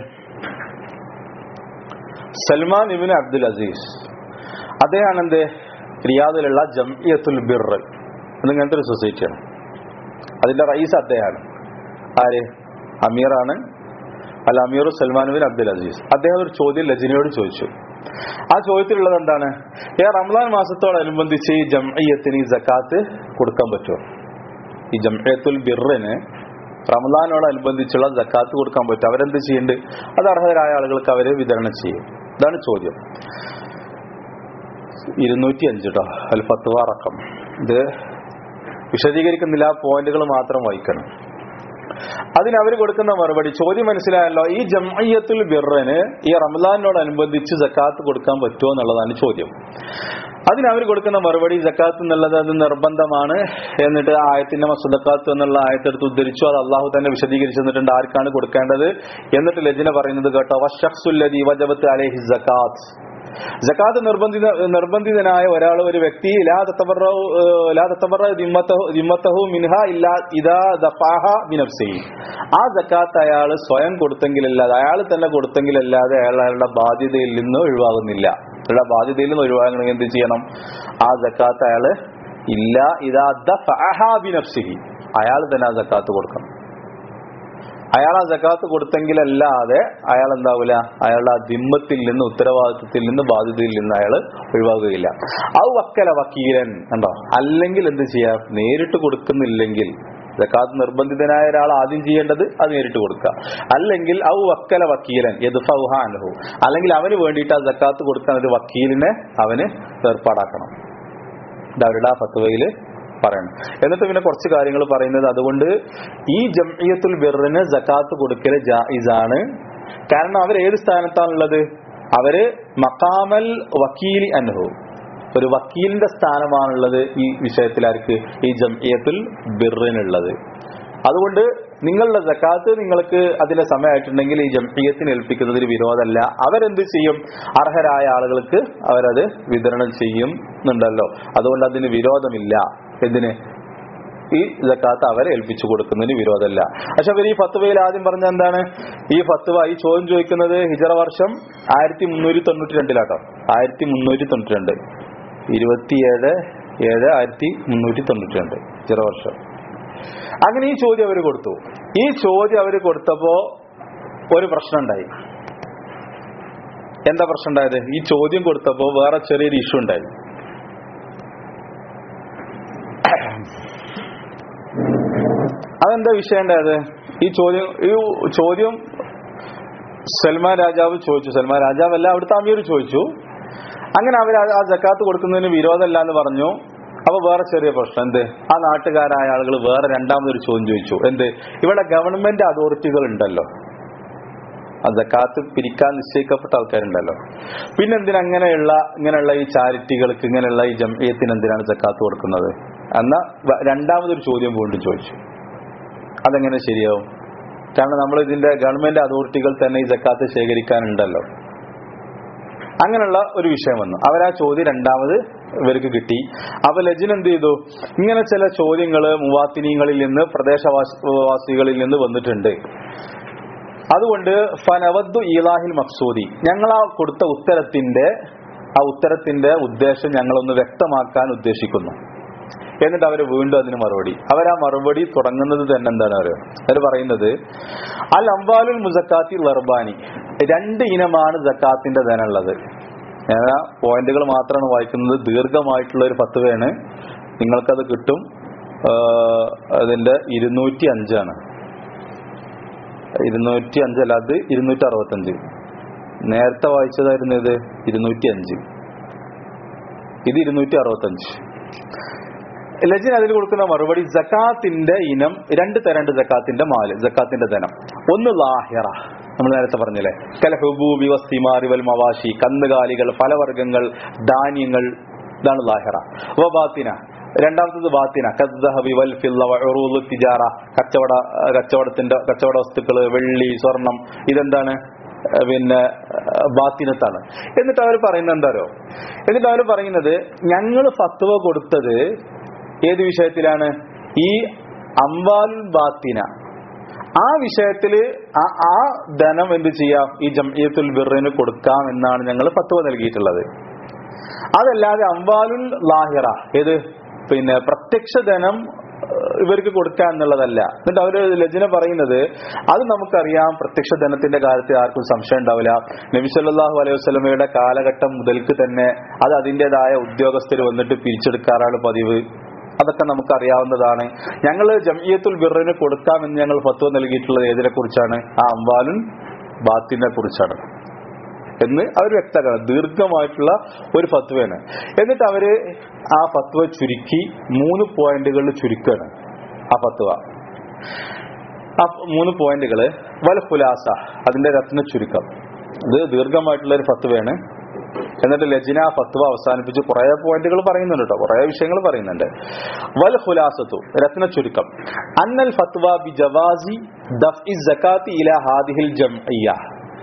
സൽമാൻ ഇബിന് അബ്ദുൽ അസീസ് അദ്ദേഹമാണ് എന്ത് റിയാദിലുള്ള ജംഇയത്തുൽ ബിർ എന്നിങ്ങനത്തെ ഒരു സൊസൈറ്റിയാണ് അതിന്റെ റئീസ് അദ്ദേഹമാണ് ആര് അമീറാണ് അല്ല Amir Salman bin Abdul Aziz അദ്ദേഹം ഒരു ചോദ്യം ലജിനയോട് ചോദിച്ചു ആ ചോദ്യത്തിലുള്ളത് എന്താണ് ഏ റംസാൻ മാസത്തോടനുബന്ധിച്ച് ഈ ജംഇയത്തിന് ഈ ജക്കാത്ത് കൊടുക്കാൻ പറ്റുമോ ഈ ജംഇയത്തുൽ ബിറിന് റമദാനോടനുബന്ധിച്ചുള്ള ജക്കാത്ത് കൊടുക്കാൻ പറ്റും അവരെന്ത് ചെയ്യുന്നുണ്ട് അത് അർഹരായ ആളുകൾക്ക് അവര് വിതരണം ചെയ്യും ഇതാണ് ചോദ്യം ഇരുന്നൂറ്റി അഞ്ച് കേട്ടോ അൽ ഫത്വ റക്കം ഇത് വിശദീകരിക്കുന്നില്ല പോയിന്റുകൾ മാത്രം വായിക്കണം അതിന് അവർ കൊടുക്കുന്ന മറുപടി ചോദ്യം മനസ്സിലായല്ലോ ഈ ജംഅയ്യത്തുൽ ബിറിന് ഈ റമദാനോടനുബന്ധിച്ച് ജക്കാത്ത് കൊടുക്കാൻ പറ്റുമോ എന്നുള്ളതാണ് ചോദ്യം അതിന് അവർ കൊടുക്കുന്ന മറുപടി ജക്കാത്ത് എന്നുള്ളത് അത് നിർബന്ധമാണ് എന്നിട്ട് ആയത്തിന്റെ മസുദക്കാത്ത് എന്നുള്ള ആയത്തെടുത്ത് ഉദ്ധരിച്ചു അത് അള്ളാഹു തന്നെ വിശദീകരിച്ചു തന്നിട്ടുണ്ട് ആർക്കാണ് കൊടുക്കേണ്ടത് എന്നിട്ട് ലജിന പറയുന്നത് കേട്ടോ വഷഖ്സുല്ലദി വജബത്ത് അലൈഹി ജക്കാത്ത് ജക്കാത്ത് നിർബന്ധിത നിർബന്ധിതനായ ഒരാൾ ഒരു വ്യക്തി ലാ തത്തബറു ലാ തത്തബറ ദിമ്മത്തഹു ദിമ്മത്തഹു മിൻഹ ഇല്ലാ ഇദാ ദഫാഹ ബിനഫ്സിഹി ആ ജക്കാത്ത് അയാൾ സ്വയം കൊടുത്തെങ്കിലല്ലാതെ അയാൾ തന്നെ കൊടുത്തെങ്കിലല്ലാതെ അയാൾ അയാളുടെ ബാധ്യതയിൽ നിന്ന് ഒഴിവാകുന്നില്ല അയാളുടെ ബാധ്യതയിൽ നിന്ന് ഒഴിവാകണമെങ്കിൽ എന്ത് ചെയ്യണം ആ ജക്കാത്ത് അയാള് ഇല്ല ഇദാ ദഫഅഹ ബിനഫ്സിഹി അയാൾ തന്നെ ആ ജക്കാത്ത് കൊടുക്കണം അയാൾ ആ ജക്കാത്ത് കൊടുത്തെങ്കിലല്ലാതെ അയാൾ എന്താവൂല അയാളുടെ ആ ദിമ്മത്തിൽ നിന്ന് ഉത്തരവാദിത്വത്തിൽ നിന്ന് ബാധ്യതയിൽ നിന്ന് അയാൾ ഒഴിവാകുകയില്ല ഔ വക്കല വക്കീലൻ കണ്ടോ അല്ലെങ്കിൽ എന്ത് ചെയ്യാം നേരിട്ട് കൊടുക്കുന്നില്ലെങ്കിൽ ജക്കാത്ത് നിർബന്ധിതനായ ഒരാൾ ആദ്യം ചെയ്യേണ്ടത് അത് നേരിട്ട് കൊടുക്കുക അല്ലെങ്കിൽ ഔ വക്കല വക്കീലൻ യദ്ഫൗഹാൻഹു അല്ലെങ്കിൽ അവന് വേണ്ടിയിട്ട് ആ ജക്കാത്ത് കൊടുക്കാൻ ഒരു വക്കീലിനെ അവന് ഏർപ്പാടാക്കണം ഇത് അവരുടെ ആ ഫത്വയില് പറയണം എന്നിട്ട് പിന്നെ കുറച്ച് കാര്യങ്ങൾ പറയുന്നത് അതുകൊണ്ട് ഈ ജംഇയത്തുൽ ബിറിന് ജക്കാത്ത് കൊടുക്കല് ജായിസാണ് കാരണം അവർ ഏത് സ്ഥാനത്താണുള്ളത് അവര് മക്കാമൽ വക്കീലി അനുഭവം ഒരു വക്കീലിന്റെ സ്ഥാനമാണുള്ളത് ഈ വിഷയത്തിൽ ആർക്ക് ഈ ജംഇയത്തുൽ ബിറിനുള്ളത് അതുകൊണ്ട് നിങ്ങളുടെ ജക്കാത്ത് നിങ്ങൾക്ക് അതിന്റെ സമയമായിട്ടുണ്ടെങ്കിൽ ഈ ജംഇയത്തിന് ഏൽപ്പിക്കുന്നതിന് വിരോധമല്ല അവരെന്ത് ചെയ്യും അർഹരായ ആളുകൾക്ക് അവരത് വിതരണം ചെയ്യുന്നുണ്ടല്ലോ അതുകൊണ്ട് അതിന് വിരോധമില്ല എന്തിന് ഈ ജക്കാത്ത് അവരെ ഏൽപ്പിച്ചു കൊടുക്കുന്നതിന് വിരോധമല്ല പക്ഷെ അവർ ഈ ഫത്വയിൽ ആദ്യം പറഞ്ഞ എന്താണ് ഈ ഫത്വ ഈ ചോദ്യം ചോദിക്കുന്നത് ഹിജറ വർഷം ആയിരത്തി മുന്നൂറ്റി തൊണ്ണൂറ്റി രണ്ടിലാട്ടോ ആയിരത്തി മുന്നൂറ്റി തൊണ്ണൂറ്റി രണ്ട് ഇരുപത്തിയേഴ് ഏഴ് ആയിരത്തി മുന്നൂറ്റി തൊണ്ണൂറ്റി രണ്ട് ഹിജറ വർഷം അങ്ങനെ ഈ ചോദ്യം അവർ കൊടുത്തു ഈ ചോദ്യം അവർ കൊടുത്തപ്പോ ഒരു പ്രശ്നം ഉണ്ടായി എന്താ പ്രശ്നം ഉണ്ടായത് ഈ ചോദ്യം കൊടുത്തപ്പോ വേറെ ചെറിയൊരു ഇഷ്യൂ ഉണ്ടായി അതെന്താ വിഷയം ഉണ്ടായത് ഈ ചോദ്യം ഈ ചോദ്യം സൽമാൻ രാജാവ് ചോദിച്ചു സൽമാൻ രാജാവ് അല്ല അവിടുത്തെ അമീർ ചോദിച്ചു അങ്ങനെ അവർ ആ ജക്കാത്ത് കൊടുക്കുന്നതിന് വിരോധമല്ല എന്ന് പറഞ്ഞു അപ്പൊ വേറെ ചെറിയ പ്രശ്നം എന്ത് ആ നാട്ടുകാരായ ആളുകൾ വേറെ രണ്ടാമതൊരു ചോദ്യം ചോദിച്ചു എന്ത് ഇവിടെ ഗവൺമെന്റ് അതോറിറ്റികൾ ഉണ്ടല്ലോ ആ ജക്കാത്ത് പിരിക്കാൻ നിശ്ചയിക്കപ്പെട്ട ആൾക്കാരുണ്ടല്ലോ പിന്നെ എന്തിനാ അങ്ങനെയുള്ള ഇങ്ങനെയുള്ള ഈ ചാരിറ്റികൾക്ക് ഇങ്ങനെയുള്ള ഈ ജംഇയത്തിന് എന്തിനാണ് ജക്കാത്ത് കൊടുക്കുന്നത് എന്നാ വ- രണ്ടാമതൊരു ചോദ്യം വീണ്ടും ചോദിച്ചു അതെങ്ങനെ ശരിയാവും കാരണം നമ്മൾ ഇതിന്റെ ഗവൺമെന്റ് അതോറിറ്റികൾ തന്നെ ഈ ജക്കാത്ത് ശേഖരിക്കാനുണ്ടല്ലോ അങ്ങനെയുള്ള ഒരു വിഷയം വന്നു അവരാ ചോദ്യം രണ്ടാമത് ഇവർക്ക് കിട്ടി അപ്പൊ ലജിൻ എന്ത് ചെയ്തു ഇങ്ങനെ ചില ചോദ്യങ്ങള് മുവാത്തിനീങ്ങളിൽ നിന്ന് പ്രദേശവാസികളിൽ നിന്ന് വന്നിട്ടുണ്ട് അതുകൊണ്ട് ഫനവദ്ദു ഈലാഹിൽ മക്സൂദി ഞങ്ങൾ ആ കൊടുത്ത ഉത്തരത്തിന്റെ ആ ഉത്തരത്തിന്റെ ഉദ്ദേശം ഞങ്ങളൊന്ന് വ്യക്തമാക്കാൻ ഉദ്ദേശിക്കുന്നു എന്നിട്ട് അവർ വീണ്ടും അതിന് മറുപടി അവർ ആ മറുപടി തുടങ്ങുന്നത് തന്നെ എന്താണ് അവർ അവർ പറയുന്നത് അൽ അംബാലുൽ മുസക്കാത്തി ലർബാനി രണ്ട് ഇനമാണ് ജക്കാത്തിന്റെ ധനുള്ളത് ഞാൻ ആ പോയിന്റുകൾ മാത്രമാണ് വായിക്കുന്നത് ദീർഘമായിട്ടുള്ള ഒരു ഫത്വയാണ് നിങ്ങൾക്കത് കിട്ടും ആ, അതിന്റെ ഇരുന്നൂറ്റി അഞ്ചാണ് ഇരുന്നൂറ്റി അഞ്ചല്ല അത് ഇരുന്നൂറ്റി അറുപത്തി അഞ്ച് നേരത്തെ വായിച്ചതായിരുന്നു ഇത് ഇരുന്നൂറ്റി അഞ്ച് ഇത് ഇരുന്നൂറ്റി അറുപത്തി അഞ്ച് ലജിൻ അതിൽ കൊടുക്കുന്ന മറുപടി ജക്കാത്തിന്റെ ഇനം രണ്ട് തരണ്ട് ജക്കാത്തിന്റെ മാല് ജക്കാത്തിന്റെ ധനം ഒന്ന് ലാഹിറ നമ്മൾ നേരത്തെ പറഞ്ഞില്ലേ കല ഹുബൂബി വസ്തിമാരി വൽ മവാശി കന്നുകാലികൾ ഫലവർഗ്ഗങ്ങൾ ധാന്യങ്ങൾ ഇതാണ് ലാഹിറ വ ബാത്തിന രണ്ടാമത്തത് ബാത്തിന കദ്ദഹബി വൽ ഫില്ല വ ഉറൂദ് തിജാറ കച്ചവട കച്ചവടത്തിന്റെ കച്ചവട വസ്തുക്കൾ വെള്ളി സ്വർണം ഇതെന്താണ് ഏഹ് പിന്നെ ഏഹ് ബാത്തിനത്താണ് എന്നിട്ട് അവർ പറയുന്നത് എന്താരോ എന്നിട്ട് അവർ പറയുന്നത് ഞങ്ങൾ ഫത്വ കൊടുത്തത് ഏത് വിഷയത്തിലാണ് ഈ അംവാൽ ബാത്തിന ആ വിഷയത്തില് ആ ആ ധനം എന്ത് ചെയ്യാം ഈ ജംഇയത്തുൽ ബിറിന് കൊടുക്കാം എന്നാണ് ഞങ്ങൾ ഫത്വ നൽകിയിട്ടുള്ളത് അതല്ലാതെ അംവാലുൽ ലാഹിറ ഏത് പിന്നെ പ്രത്യക്ഷ ധനം ഏഹ്, ഇവർക്ക് കൊടുക്കുക എന്നുള്ളതല്ല എന്നിട്ട് അവര് ലജ്ന പറയുന്നത് അത് നമുക്കറിയാം പ്രത്യക്ഷ ധനത്തിന്റെ കാര്യത്തിൽ ആർക്കും സംശയം ഉണ്ടാവില്ല നബി സല്ലല്ലാഹു അലൈഹി വസല്ലമയുടെ കാലഘട്ടം മുതൽക്ക് തന്നെ അത് അതിൻ്റെതായ ഉദ്യോഗസ്ഥർ വന്നിട്ട് പിരിച്ചെടുക്കാറാണ് പതിവ് അതൊക്കെ നമുക്ക് അറിയാവുന്നതാണ് ഞങ്ങൾ ജംഇയത്തുൽ ബിറിന് കൊടുക്കാമെന്ന് ഞങ്ങൾ ഫത്വ നൽകിയിട്ടുള്ളത് ഏതിനെ കുറിച്ചാണ് ആ അംവാലുൻ ബാത്തിനെ കുറിച്ചാണ് എന്ന് അവർ വ്യക്തമാക്കണം ദീർഘമായിട്ടുള്ള ഒരു ഫത്വയാണ് എന്നിട്ട് അവര് ആ ഫത്വ ചുരുക്കി മൂന്ന് പോയിന്റുകളിൽ ചുരുക്കുകയാണ് ആ ഫത്വ ആ മൂന്ന് പോയിന്റുകള് വൽ ഖുലാസ അതിന്റെ രത്ന ചുരുക്കം ഇത് ദീർഘമായിട്ടുള്ള ഒരു ഫത്വയാണ് എന്നിട്ട് ലജ്ന ആ ഫത്വ അവസാനിപ്പിച്ച് കുറെ പോയിന്റുകൾ പറയുന്നുണ്ട് കേട്ടോ കുറെ വിഷയങ്ങൾ പറയുന്നുണ്ട് വൽ ഖുലാസത്തു രത്ന ചുരുക്കം അന്നൽ ഫത്വ ബി ജവാസി ദഫ്ഇ സകാത്തി ഇല ഹാദിഹിൽ ജംഇയ്യ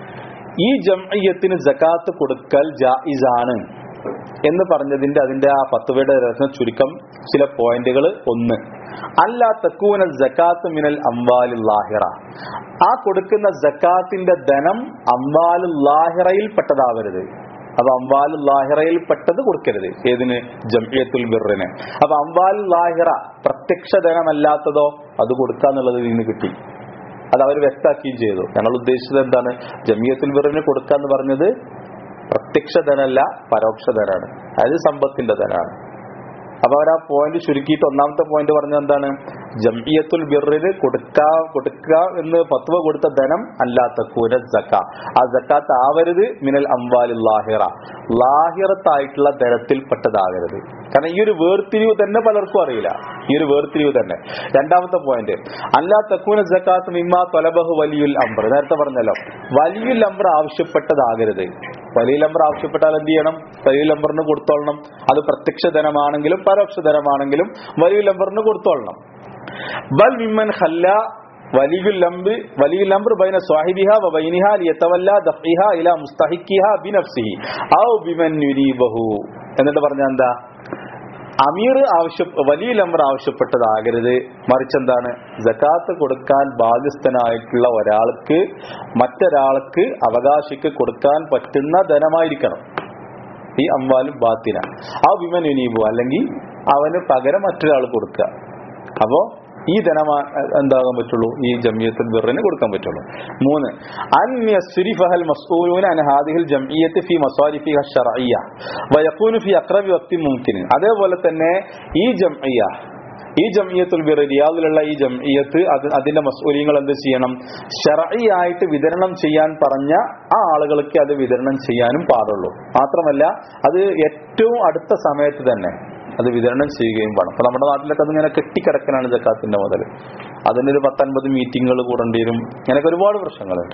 ഈ ജംഇയ്യത്തിന് സകാത്ത് കൊടുക്കൽ ജായിസാണ് എന്ന് പറഞ്ഞതിന്റെ അതിന്റെ ആ ഫത്വയുടെ രത്ന ചുരുക്കം ചില പോയിന്റുകൾ ഒന്ന് അല്ല തക്കൂന ജക്കാത്ത് മിനൽ അംവാലിൽ ലാഹിറ ആ കൊടുക്കുന്ന ജക്കാത്തിന്റെ ധനം അംവാലുൽ ലാഹിറയിൽ പെട്ടതാവരുത് അപ്പൊ അംവാലുൽ ലാഹിറയിൽ പെട്ടത് കൊടുക്കരുത് ഏതിന് ജംഇയത്തുൽ ബിറിന് അപ്പൊ അംവാലുൽ ലാഹിറ പ്രത്യക്ഷ ധനമല്ലാത്തതോ അത് കൊടുക്കാന്നുള്ളത് ഇതിന് കിട്ടി അത് അവർ വ്യക്താക്കുകയും ചെയ്തു ഞങ്ങൾ ഉദ്ദേശിച്ചത് എന്താണ് ജമിയത്തുൽ ബിറിന് കൊടുക്കാന്ന് പറഞ്ഞത് പ്രത്യക്ഷ ധനമല്ല പരോക്ഷ ധനാണ് അതായത് സമ്പത്തിന്റെ ധനാണ് അപ്പൊ അവർ ആ പോയിന്റ് ചുരുക്കിയിട്ട് ഒന്നാമത്തെ പോയിന്റ് പറഞ്ഞത് എന്താണ് ജംഇയത്തുൽ ബിറിന് കൊടുക്കാ കൊടുക്കുക എന്ന് പത്വ കൊടുത്ത ധനം അല്ലാത്ത കൂന ജക്ക ആ ജക്കാത്ത് ആവരുത് മിനൽ അംവാലിൽ ലാഹിറ ലാഹിറത്തായിട്ടുള്ള ധനത്തിൽപ്പെട്ടതാകരുത് കാരണം ഈ ഒരു വേർതിരിവ് തന്നെ പലർക്കും അറിയില്ല ഈ ഒരു വേർതിരിവ് തന്നെ രണ്ടാമത്തെ പോയിന്റ് അല്ലാ തക്കൂന ജക്കാത്ത് മിമ്മ തൊലബഹു വലിയുൽ അംബർ നേരത്തെ പറഞ്ഞല്ലോ വലിയുൽ അംബർ ആവശ്യപ്പെട്ടതാകരുത് വലിയ നമ്പർ ആവശ്യപ്പെട്ടാൽ എന്ത് ചെയ്യണം വലിയ നമ്പറിന് കൊടുത്തോളണം അത് പ്രത്യക്ഷ ധനമാണെങ്കിലും പരോക്ഷ ധനമാണെങ്കിലും വലിയ നമ്പറിന് കൊടുത്തോളണം ബൽ വിമ്മൻ ഹല്ല വലിയുൽ അംബ് വലിയുൽ അംബ് ബൈന സ്വാഹിബിഹ വ ബൈനിഹ ലിയതവല്ല ദഫ്ഇഹ ഇലാ മുസ്തഹിക്കിഹ ബിനഫ്സിഹി ഔ ബിമൻ യുരീബഹു എന്നിട്ട് പറഞ്ഞ എന്താ അമീർ ആവശ്യ വലിയ നമ്പർ ആവശ്യപ്പെട്ടതാകരുത് മറിച്ച് എന്താണ് ജക്കാത്ത് കൊടുക്കാൻ ബാധ്യസ്ഥനായിട്ടുള്ള ഒരാൾക്ക് മറ്റൊരാൾക്ക് അവകാശിക്ക് കൊടുക്കാൻ പറ്റുന്ന ധനമായിരിക്കണം ഈ അമ്പാലും ബാത്തിന ആ വിമൻ യുനീബു അല്ലെങ്കിൽ അവന് പകരം മറ്റൊരാൾ കൊടുക്കുക അപ്പോ ഈ ധനം എന്താകാൻ പറ്റുള്ളൂ ഈ ജമിയത്തുൽ ബിറിന് കൊടുക്കാൻ പറ്റുള്ളൂ മൂന്ന് അൻ യസ്രിഫഹൽ മസ്ഊലൂന അൻ ഹാദിഹിൽ ജംഇയ്യത്ത് ഫി മസാരിഫിഹ ശർഇയ്യ വയഖൂനു ഫി അഖ്റബി വഖ്തി മുംകിൻ അതേപോലെ തന്നെ ഈ ജംഇയ്യ ഈ ജംഇയത്തുൽ ബിർ റിയാദിലുള്ള ഈ ജംഇയത്ത് അത് അതിന്റെ മസൂലിയങ്ങൾ എന്ത് ചെയ്യണം ഷറഈയായിട്ട് വിതരണം ചെയ്യാൻ പറഞ്ഞ ആ ആളുകൾക്ക് അത് വിതരണം ചെയ്യാനും പാടുള്ളൂ മാത്രമല്ല അത് ഏറ്റവും അടുത്ത സമയത്ത് തന്നെ അത് വിതരണം ചെയ്യുകയും വേണം അപ്പൊ നമ്മുടെ നാട്ടിലൊക്കെ അതിങ്ങനെ കെട്ടിക്കിടക്കലാണ് ജക്കാത്തിന്റെ മുതൽ അതിനൊരു പത്തൊൻപത് മീറ്റിങ്ങുകൾ കൂടേണ്ടി വരും അങ്ങനെയൊക്കെ ഒരുപാട് പ്രശ്നങ്ങളുണ്ട്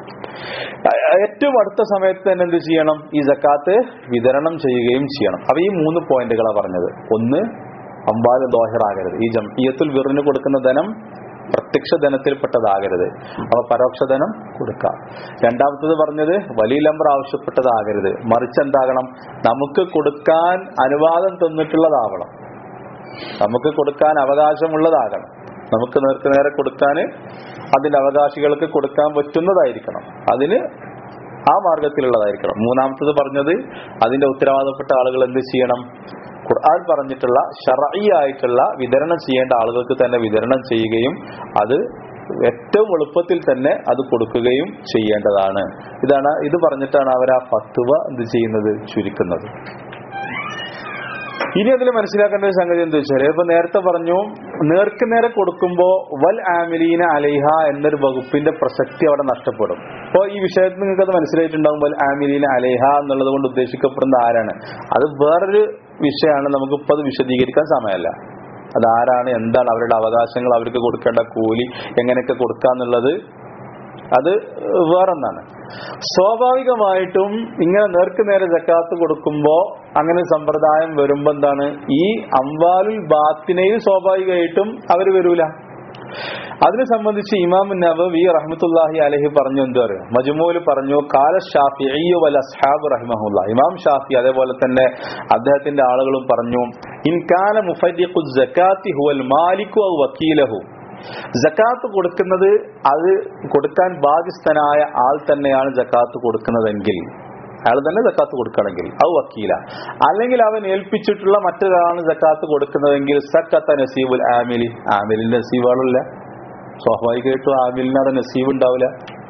ഏറ്റവും അടുത്ത സമയത്ത് തന്നെ എന്ത് ചെയ്യണം ഈ ജക്കാത്ത് വിതരണം ചെയ്യുകയും ചെയ്യണം അപ്പൊ ഈ മൂന്ന് പോയിന്റുകളാണ് പറഞ്ഞത് ഒന്ന് അമ്പാല് ദോഹറാകരുത് ഈ ജംഇയത്തുൽ വിറിന് കൊടുക്കുന്ന ധനം പ്രത്യക്ഷ ധനത്തിൽപ്പെട്ടതാകരുത് അപ്പൊ പരോക്ഷ ധനം കൊടുക്കാം രണ്ടാമത്തത് പറഞ്ഞത് വലിയ നമ്പർ ആവശ്യപ്പെട്ടതാകരുത് മറിച്ച് എന്താകണം നമുക്ക് കൊടുക്കാൻ അനുവാദം തന്നിട്ടുള്ളതാവണം നമുക്ക് കൊടുക്കാൻ അവകാശമുള്ളതാകണം നമുക്ക് നേർക്ക് നേരെ കൊടുക്കാൻ അതിന്റെ അവകാശികൾക്ക് കൊടുക്കാൻ പറ്റുന്നതായിരിക്കണം അതിന് ആ മാർഗത്തിലുള്ളതായിരിക്കണം മൂന്നാമത്തത് പറഞ്ഞത് അതിന്റെ ഉത്തരവാദപ്പെട്ട ആളുകൾ എന്ത് ചെയ്യണം ഖുർആൻ പറഞ്ഞിട്ടുള്ള ഷറഈ ആയിട്ടുള്ള വിതരണം ചെയ്യേണ്ട ആളുകൾക്ക് തന്നെ വിതരണം ചെയ്യുകയും അത് ഏറ്റവും എളുപ്പത്തിൽ തന്നെ അത് കൊടുക്കുകയും ചെയ്യേണ്ടതാണ് ഇതാണ് ഇത് പറഞ്ഞിട്ടാണ് അവർ ആ ഫത്വ എന്ത് ചെയ്യുന്നത് ചുരുക്കുന്നത് ഇനി അതിൽ മനസ്സിലാക്കേണ്ട ഒരു സംഗതി എന്താ വെച്ചാൽ ഇപ്പൊ നേരത്തെ പറഞ്ഞു നേർക്ക് നേരെ കൊടുക്കുമ്പോ വൽ ആമിലീന അലൈഹ എന്നൊരു വകുപ്പിന്റെ പ്രസക്തി അവിടെ നഷ്ടപ്പെടും അപ്പോൾ ഈ വിഷയത്തിൽ നിങ്ങൾക്ക് അത് മനസ്സിലായിട്ടുണ്ടാകും വൽ ആമിലീന അലൈഹ എന്നുള്ളത് കൊണ്ട് ഉദ്ദേശിക്കപ്പെടുന്ന ആരാണ് അത് വേറൊരു വിഷയമാണ് നമുക്കിപ്പോൾ അത് വിശദീകരിക്കാൻ സമയമല്ല അത് ആരാണ് എന്താണ് അവരുടെ അവകാശങ്ങൾ അവർക്ക് കൊടുക്കേണ്ട കൂലി എങ്ങനെയൊക്കെ കൊടുക്കാന്നുള്ളത് അത് വേറൊന്നാണ് സ്വാഭാവികമായിട്ടും ഇങ്ങനെ നേർക്ക് നേരെ ജക്കാത്ത് കൊടുക്കുമ്പോ അങ്ങനെ സമ്പ്രദായം വരുമ്പോ എന്താണ് ഈ അംവാലുൽ ബാത്തിനെയും സ്വാഭാവികമായിട്ടും അവര് വരൂല അതിനെ സംബന്ധിച്ച് ഇമാം നബവി റഹ്മത്തുല്ലാഹി അലഹി പറഞ്ഞു എന്താ പറയുക മജ്മൂല് പറഞ്ഞു കാല ഷാഫി വൽ അസ്ഹാബ് റഹിമഹുല്ല ഇമാം ഷാഫി അതേപോലെ തന്നെ അദ്ദേഹത്തിന്റെ ആളുകളും പറഞ്ഞു ഇൻകാന മുഫരിഖു ജക്കാത്തി ഹുവൽ മാലിക്കു ഔ വക്കീലഹു ജക്കാത്ത് കൊടുക്കുന്നത് അത് കൊടുക്കാൻ ബാധ്യസ്ഥനായ ആൾ തന്നെയാണ് ജക്കാത്ത് കൊടുക്കുന്നതെങ്കിൽ അയാൾ തന്നെ ജക്കാത്ത് കൊടുക്കണമെങ്കിൽ ഔ വക്കീല അല്ലെങ്കിൽ അവൻ ഏൽപ്പിച്ചിട്ടുള്ള മറ്റൊരാളാണ് ജക്കാത്ത് കൊടുക്കുന്നതെങ്കിൽ സക്കത്ത നസീബുൽ ആമിലി ആമിലിന്റെ നസീബാളില്ല സ്വാഭാവികമായിട്ടും ആമിലിന് അത് നസീബ് ഉണ്ടാവില്ല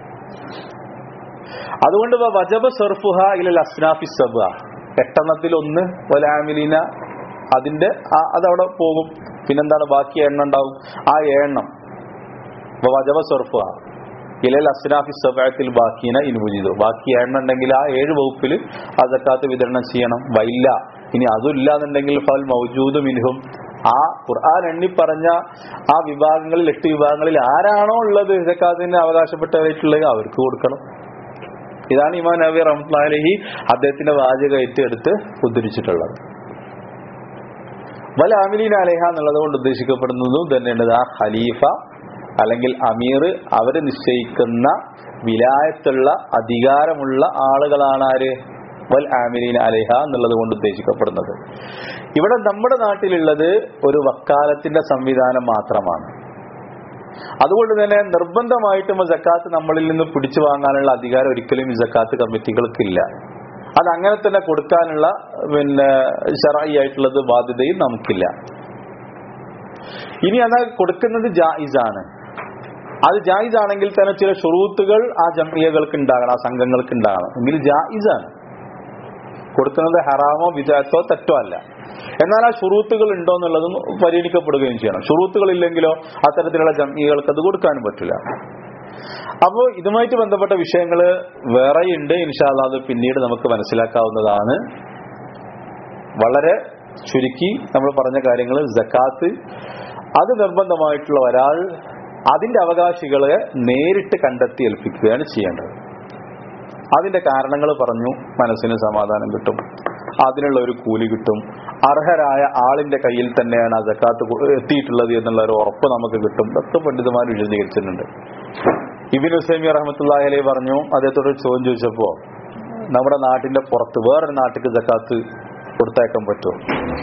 അതുകൊണ്ട് വജബ സർഫുഹ ഇലൽ അസ്നാഫി സബ എട്ടെണ്ണത്തിൽ ഒന്ന് ഒലാമിലിന അതിന്റെ ആ- അതവിടെ പോകും പിന്നെന്താണ് ബാക്കി എണ്ണ ഉണ്ടാവും ആ എണ്ണം വജവ സർഫ ഇലൽ അസ്നാഫി സബാത്തിൽ ബാക്കീന ഇൻവുജിതോ ബാക്കി എണ്ണ ഉണ്ടെങ്കിൽ ആ ഏഴ് വകുപ്പിൽ ആ സക്കാത്ത് വിതരണം ചെയ്യണം വൈല്ല ഇനി അതും ഇല്ലാന്നുണ്ടെങ്കിൽ ഫൽ മൗജൂദ് മിൻഹും ആ ഖുർആൻ എണ്ണി പറഞ്ഞ ആ വിഭാഗങ്ങളിൽ എട്ട് വിഭാഗങ്ങളിൽ ആരാണോ ഉള്ളത് സക്കാത്തിന് അവകാശപ്പെട്ടവരായിട്ടുള്ളത് അവർക്ക് കൊടുക്കണം ഇതാണ് ഇമാൻ നബി റഹ്മത്തുള്ളാഹി അദ്ദേഹത്തിന്റെ വാചകം ഏറ്റെടുത്ത് ഉദ്ധരിച്ചിട്ടുള്ളത് വല അമിലീൻ അലേഹ എന്നുള്ളത് കൊണ്ട് ഉദ്ദേശിക്കപ്പെടുന്നതും തന്നെയാണ് ആ ഖലീഫ അല്ലെങ്കിൽ അമീർ അവര് നിശ്ചയിക്കുന്ന വിലായത്തുള്ള അധികാരമുള്ള ആളുകളാണ് ആര് വൽ ആമിലീൻ അലേഹ എന്നുള്ളത് കൊണ്ട് ഉദ്ദേശിക്കപ്പെടുന്നത് ഇവിടെ നമ്മുടെ നാട്ടിലുള്ളത് ഒരു വക്കാലത്തിന്റെ സംവിധാനം മാത്രമാണ് അതുകൊണ്ട് തന്നെ നിർബന്ധമായിട്ടും ജക്കാത്ത് നമ്മളിൽ നിന്ന് പിടിച്ചു വാങ്ങാനുള്ള അധികാരം ഒരിക്കലും ഈ ജക്കാത്ത് കമ്മിറ്റികൾക്കില്ല അത് അങ്ങനെ തന്നെ കൊടുക്കാനുള്ള പിന്നെ ഷറായി ആയിട്ടുള്ളത് ബാധ്യതയും നമുക്കില്ല ഇനി അത് കൊടുക്കുന്നത് ജായിസാണ് അത് ജായിസ് ആണെങ്കിൽ തന്നെ ചില ഷുറൂത്തുകൾ ആ ജമിയകൾക്ക് ഉണ്ടാകണം ആ സംഘങ്ങൾക്ക് ഉണ്ടാകണം എങ്കിൽ ജായിസാണ് കൊടുക്കുന്നത് ഹറാമോ വിദാത്തോ തെറ്റോ അല്ല എന്നാൽ ആ ഷുറൂത്തുകൾ ഉണ്ടോ എന്നുള്ളതും പരിഗണിക്കപ്പെടുകയും ചെയ്യണം ഷുറൂത്തുകൾ ഇല്ലെങ്കിലോ അത്തരത്തിലുള്ള ജമിയകൾക്ക് അത് കൊടുക്കാനും പറ്റില്ല അപ്പോൾ ഇതുമായിട്ട് ബന്ധപ്പെട്ട വിഷയങ്ങൾ വേറെയുണ്ട് ഇൻഷാല്ല അത് പിന്നീട് നമുക്ക് മനസ്സിലാക്കാവുന്നതാണ് വളരെ ചുരുക്കി നമ്മൾ പറഞ്ഞ കാര്യങ്ങൾ ജക്കാത്ത് അത് നിർബന്ധമായിട്ടുള്ള ഒരാൾ അതിന്റെ അവകാശികളെ നേരിട്ട് കണ്ടെത്തി ഏൽപ്പിക്കുകയാണ് ചെയ്യേണ്ടത് അതിന്റെ കാരണങ്ങൾ പറഞ്ഞു മനസ്സിന് സമാധാനം കിട്ടും അതിനുള്ള ഒരു കൂലി കിട്ടും അർഹരായ ആളിന്റെ കയ്യിൽ തന്നെയാണ് ആ ജക്കാത്ത് കൊ- എത്തിയിട്ടുള്ളത് എന്നുള്ള ഒരു ഉറപ്പ് നമുക്ക് കിട്ടും ഇതൊക്കെ പണ്ഡിതന്മാർ വിശദീകരിച്ചിട്ടുണ്ട് ഇബിൻ ഹുസൈമി റഹമത്തുല്ലാഹി അലൈഹി പറഞ്ഞു അദ്ദേഹത്തോട് ഒരു ചോദ്യം ചോദിച്ചപ്പോ നമ്മുടെ നാട്ടിന്റെ പുറത്ത് വേറൊരു നാട്ടിക്ക് ജക്കാത്ത് കൊടുത്തയക്കാൻ പറ്റുമോ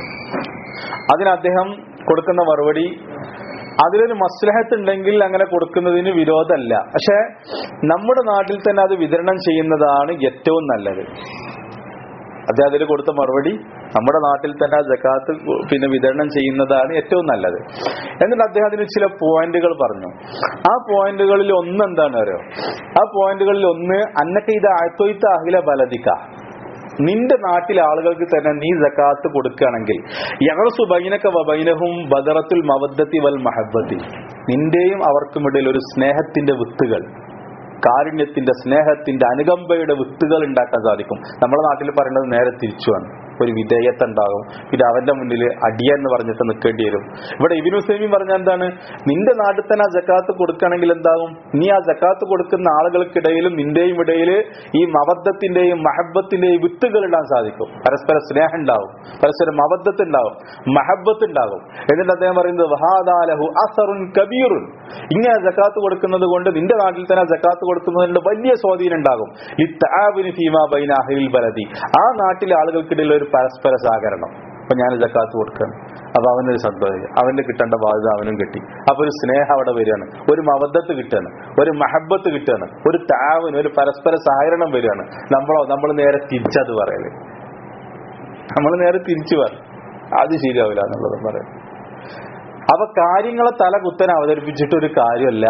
അതിന് അദ്ദേഹം കൊടുക്കുന്ന മറുപടി അതിലൊരു മസ്ലഹത്ത് ഉണ്ടെങ്കിൽ അങ്ങനെ കൊടുക്കുന്നതിന് വിരോധമല്ല പക്ഷെ നമ്മുടെ നാട്ടിൽ തന്നെ അത് വിതരണം ചെയ്യുന്നതാണ് ഏറ്റവും നല്ലത് അദ്ദേഹം അതിൽ കൊടുത്ത മറുപടി നമ്മുടെ നാട്ടിൽ തന്നെ ആ ജക്കാത്ത് പിന്നെ വിതരണം ചെയ്യുന്നതാണ് ഏറ്റവും നല്ലത് എന്നിട്ട് അദ്ദേഹം അതിന് ചില പോയിന്റുകൾ പറഞ്ഞു ആ പോയിന്റുകളിൽ ഒന്ന് എന്താണ് അറിയോ ആ പോയിന്റുകളിൽ ഒന്ന് അന്നൊക്കെ ഇത് ആഴ്ത്തൊയ്ത്ത അഖില ബലദിക്ക നിന്റെ നാട്ടിലെ ആളുകൾക്ക് തന്നെ നീ ജക്കാത്ത് കൊടുക്കുകയാണെങ്കിൽ യഹർസു ബൈനക വബൈനഹും ബദറത്തുൽ മവദ്ദത്തി വൽ മഹബത്തി നിന്റെയും അവർക്കുമിടയിൽ ഒരു സ്നേഹത്തിന്റെ വിത്തുകൾ കാരുണ്യത്തിന്റെ സ്നേഹത്തിന്റെ അനുകമ്പയുടെ വിത്തുകൾ ഉണ്ടാക്കാൻ സാധിക്കും നമ്മുടെ നാട്ടിൽ പറയുന്നത് നേരെ തിരിച്ചുമാണ് ഒരു വിധേയത്വം ഉണ്ടാകും പിന്നെ അവന്റെ മുന്നിൽ അടിയ എന്ന് പറഞ്ഞിട്ട് നിൽക്കേണ്ടി വരും ഇവിടെ ഇബിൻ ഹുസൈമി പറഞ്ഞ എന്താണ് നിന്റെ നാട്ടിൽ തന്നെ ആ ജക്കാത്ത് കൊടുക്കുകയാണെങ്കിൽ എന്താകും നീ ആ ജക്കാത്ത് കൊടുക്കുന്ന ആളുകൾക്കിടയിലും നിന്റെയും ഇടയിൽ ഈ മബദ്ധത്തിന്റെയും മഹബത്തിന്റെയും വിത്തുകൾ ഇടാൻ സാധിക്കും പരസ്പര സ്നേഹം ഉണ്ടാവും പരസ്പരം മബദ്ധത്ത് ഉണ്ടാവും മഹബത്ത് ഉണ്ടാകും എന്നിട്ട് അദ്ദേഹം പറയുന്നത് വഹാദാലഹു അസറുൻ കബീറുൻ ഇങ്ങനെ ജക്കാത്ത് കൊടുക്കുന്നത് കൊണ്ട് നിന്റെ നാട്ടിൽ തന്നെ ജക്കാത്ത് കൊടുക്കുന്നതിന്റെ വലിയ സ്വാധീനം ഉണ്ടാകും ലിത്തആബിന് ഫീമാ ബൈന അഹ്ലിൽ ബലദി ആ നാട്ടിലെ ആളുകൾക്കിടയിൽ ഒരു പരസ്പര സഹകരണം അപ്പൊ ഞാൻ ജക്കാത്ത് കൊടുക്കുകയാണ് അപ്പൊ അവനൊരു സന്തോഷം അവന് കിട്ടേണ്ട ബാധ്യത അവനും കിട്ടി അപ്പൊ ഒരു സ്നേഹം അവിടെ വരികയാണ് ഒരു മവദ്ധത്ത് കിട്ടുകയാണ് ഒരു മഹബത്ത് കിട്ടുകയാണ് ഒരു താവിന് ഒരു പരസ്പര സഹകരണം വരികയാണ് നമ്മളോ നമ്മൾ നേരെ തിരിച്ചത് പറയല് നമ്മൾ നേരെ തിരിച്ചു പറയും അത് ശരിയാവില്ല എന്നുള്ളത് പറയും അപ്പൊ കാര്യങ്ങളെ തല കുത്തനെ അവതരിപ്പിച്ചിട്ട് ഒരു കാര്യമല്ല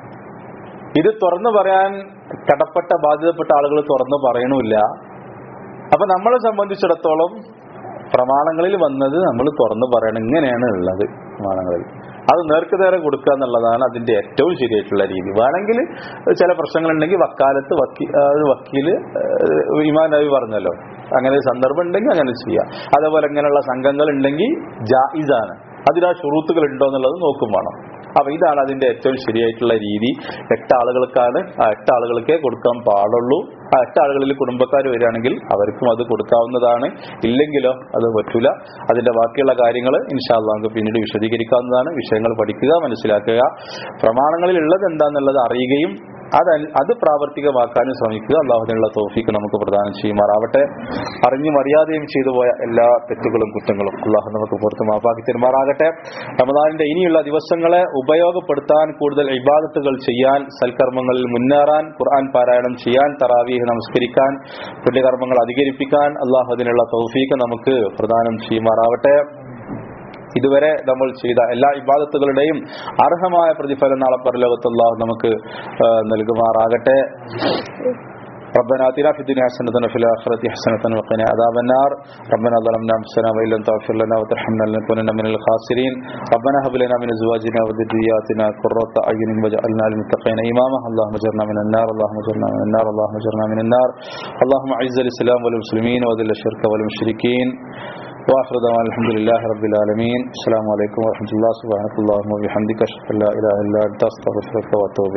ഇത് തുറന്നു പറയാൻ കടപ്പെട്ട ബാധ്യതപ്പെട്ട ആളുകൾ തുറന്നു പറയണമില്ല അപ്പൊ നമ്മളെ സംബന്ധിച്ചിടത്തോളം പ്രമാണങ്ങളിൽ വന്നത് നമ്മൾ തുറന്നു പറയണം ഇങ്ങനെയാണ് ഉള്ളത് പ്രമാണങ്ങളിൽ അത് നേർക്ക് നേരെ കൊടുക്കുക എന്നുള്ളതാണ് അതിന്റെ ഏറ്റവും ശരിയായിട്ടുള്ള രീതി വേണമെങ്കിൽ ചില പ്രശ്നങ്ങളുണ്ടെങ്കിൽ വക്കാലത്ത് വക്കീ അത് വക്കീല് ഏഹ്, ഇമാൻ നബി പറഞ്ഞല്ലോ അങ്ങനെ ഒരു സന്ദർഭം ഉണ്ടെങ്കിൽ അങ്ങനെ ചെയ്യാം അതേപോലെ ഇങ്ങനെയുള്ള സംഘങ്ങൾ ഉണ്ടെങ്കിൽ ജായിസാണ് അതിൽ ആ ഷുറൂത്തുകൾ ഉണ്ടോ എന്നുള്ളത് നോക്കും വേണം അപ്പൊ ഇതാണ് അതിന്റെ ഏറ്റവും ശരിയായിട്ടുള്ള രീതി എട്ട് ആളുകൾക്കാണ് ആ എട്ട് ആളുകൾക്കേ കൊടുക്കാൻ പാടുള്ളൂ ആ എട്ട് ആളുകളിൽ കുടുംബക്കാർ വരികയാണെങ്കിൽ അവർക്കും അത് കൊടുക്കാവുന്നതാണ് ഇല്ലെങ്കിലോ അത് പറ്റൂല അതിന്റെ ബാക്കിയുള്ള കാര്യങ്ങൾ ഇൻഷാല്ല നമുക്ക് പിന്നീട് വിശദീകരിക്കാവുന്നതാണ് വിഷയങ്ങൾ പഠിക്കുക മനസ്സിലാക്കുക പ്രമാണങ്ങളിൽ ഉള്ളത് എന്താണെന്നുള്ളത് അറിയുകയും അത് അത് പ്രാവർത്തികമാക്കാനും ശ്രമിക്കുക അള്ളാഹുദിനുള്ള തോഫിക്ക് നമുക്ക് പ്രദാനം ചെയ്യുമാറാവട്ടെ അറിഞ്ഞും അറിയാതെയും ചെയ്തു പോയ എല്ലാ തെറ്റുകളും കുറ്റങ്ങളും അള്ളാഹു നമുക്ക് പുറത്ത് മാപ്പാക്കി തരുമാറാകട്ടെ റമദാനിന്റെ ഇനിയുള്ള ദിവസങ്ങളെ ഉപയോഗപ്പെടുത്താൻ കൂടുതൽ ഇബാദത്തുകൾ ചെയ്യാൻ സൽക്കർമ്മങ്ങളിൽ മുന്നേറാൻ ഖുർആൻ പാരായണം ചെയ്യാൻ തറാവീഹ് നമസ്കരിക്കാൻ പുണ്യകർമ്മങ്ങൾ അധികരിപ്പിക്കാൻ അള്ളാഹു അതിനുള്ള തൗഫീക്ക് നമുക്ക് പ്രദാനം ചെയ്യുമാറാവട്ടെ ഇതുവരെ നമ്മൾ ചെയ്ത എല്ലാ ഇബാദത്തുകളുടെയും അർഹമായ പ്രതിഫലം നാളെ പരലോകത്ത് അള്ളാഹു നമുക്ക് ആ, നൽകുമാറാകട്ടെ ربنا آتنا في الدنيا حسنة وفي الآخرة حسنة وقنا عذاب النار ربنا ظلمنا أنفسنا وإن لم تغفر لنا وترحمنا لنكونن من الخاسرين ربنا هب لنا من أزواجنا وذرياتنا قرة أعين واجعلنا للمتقين إماما اللهم اجرنا من النار اللهم اجرنا من النار اللهم اجرنا من النار اللهم أعز الإسلام والمسلمين وذل الشرك والمشركين واخر دعوانا الحمد لله رب العالمين السلام عليكم ورحمه الله سبحانك اللهم وبحمدك اشهد ان لا اله الا انت استغفرك واتوب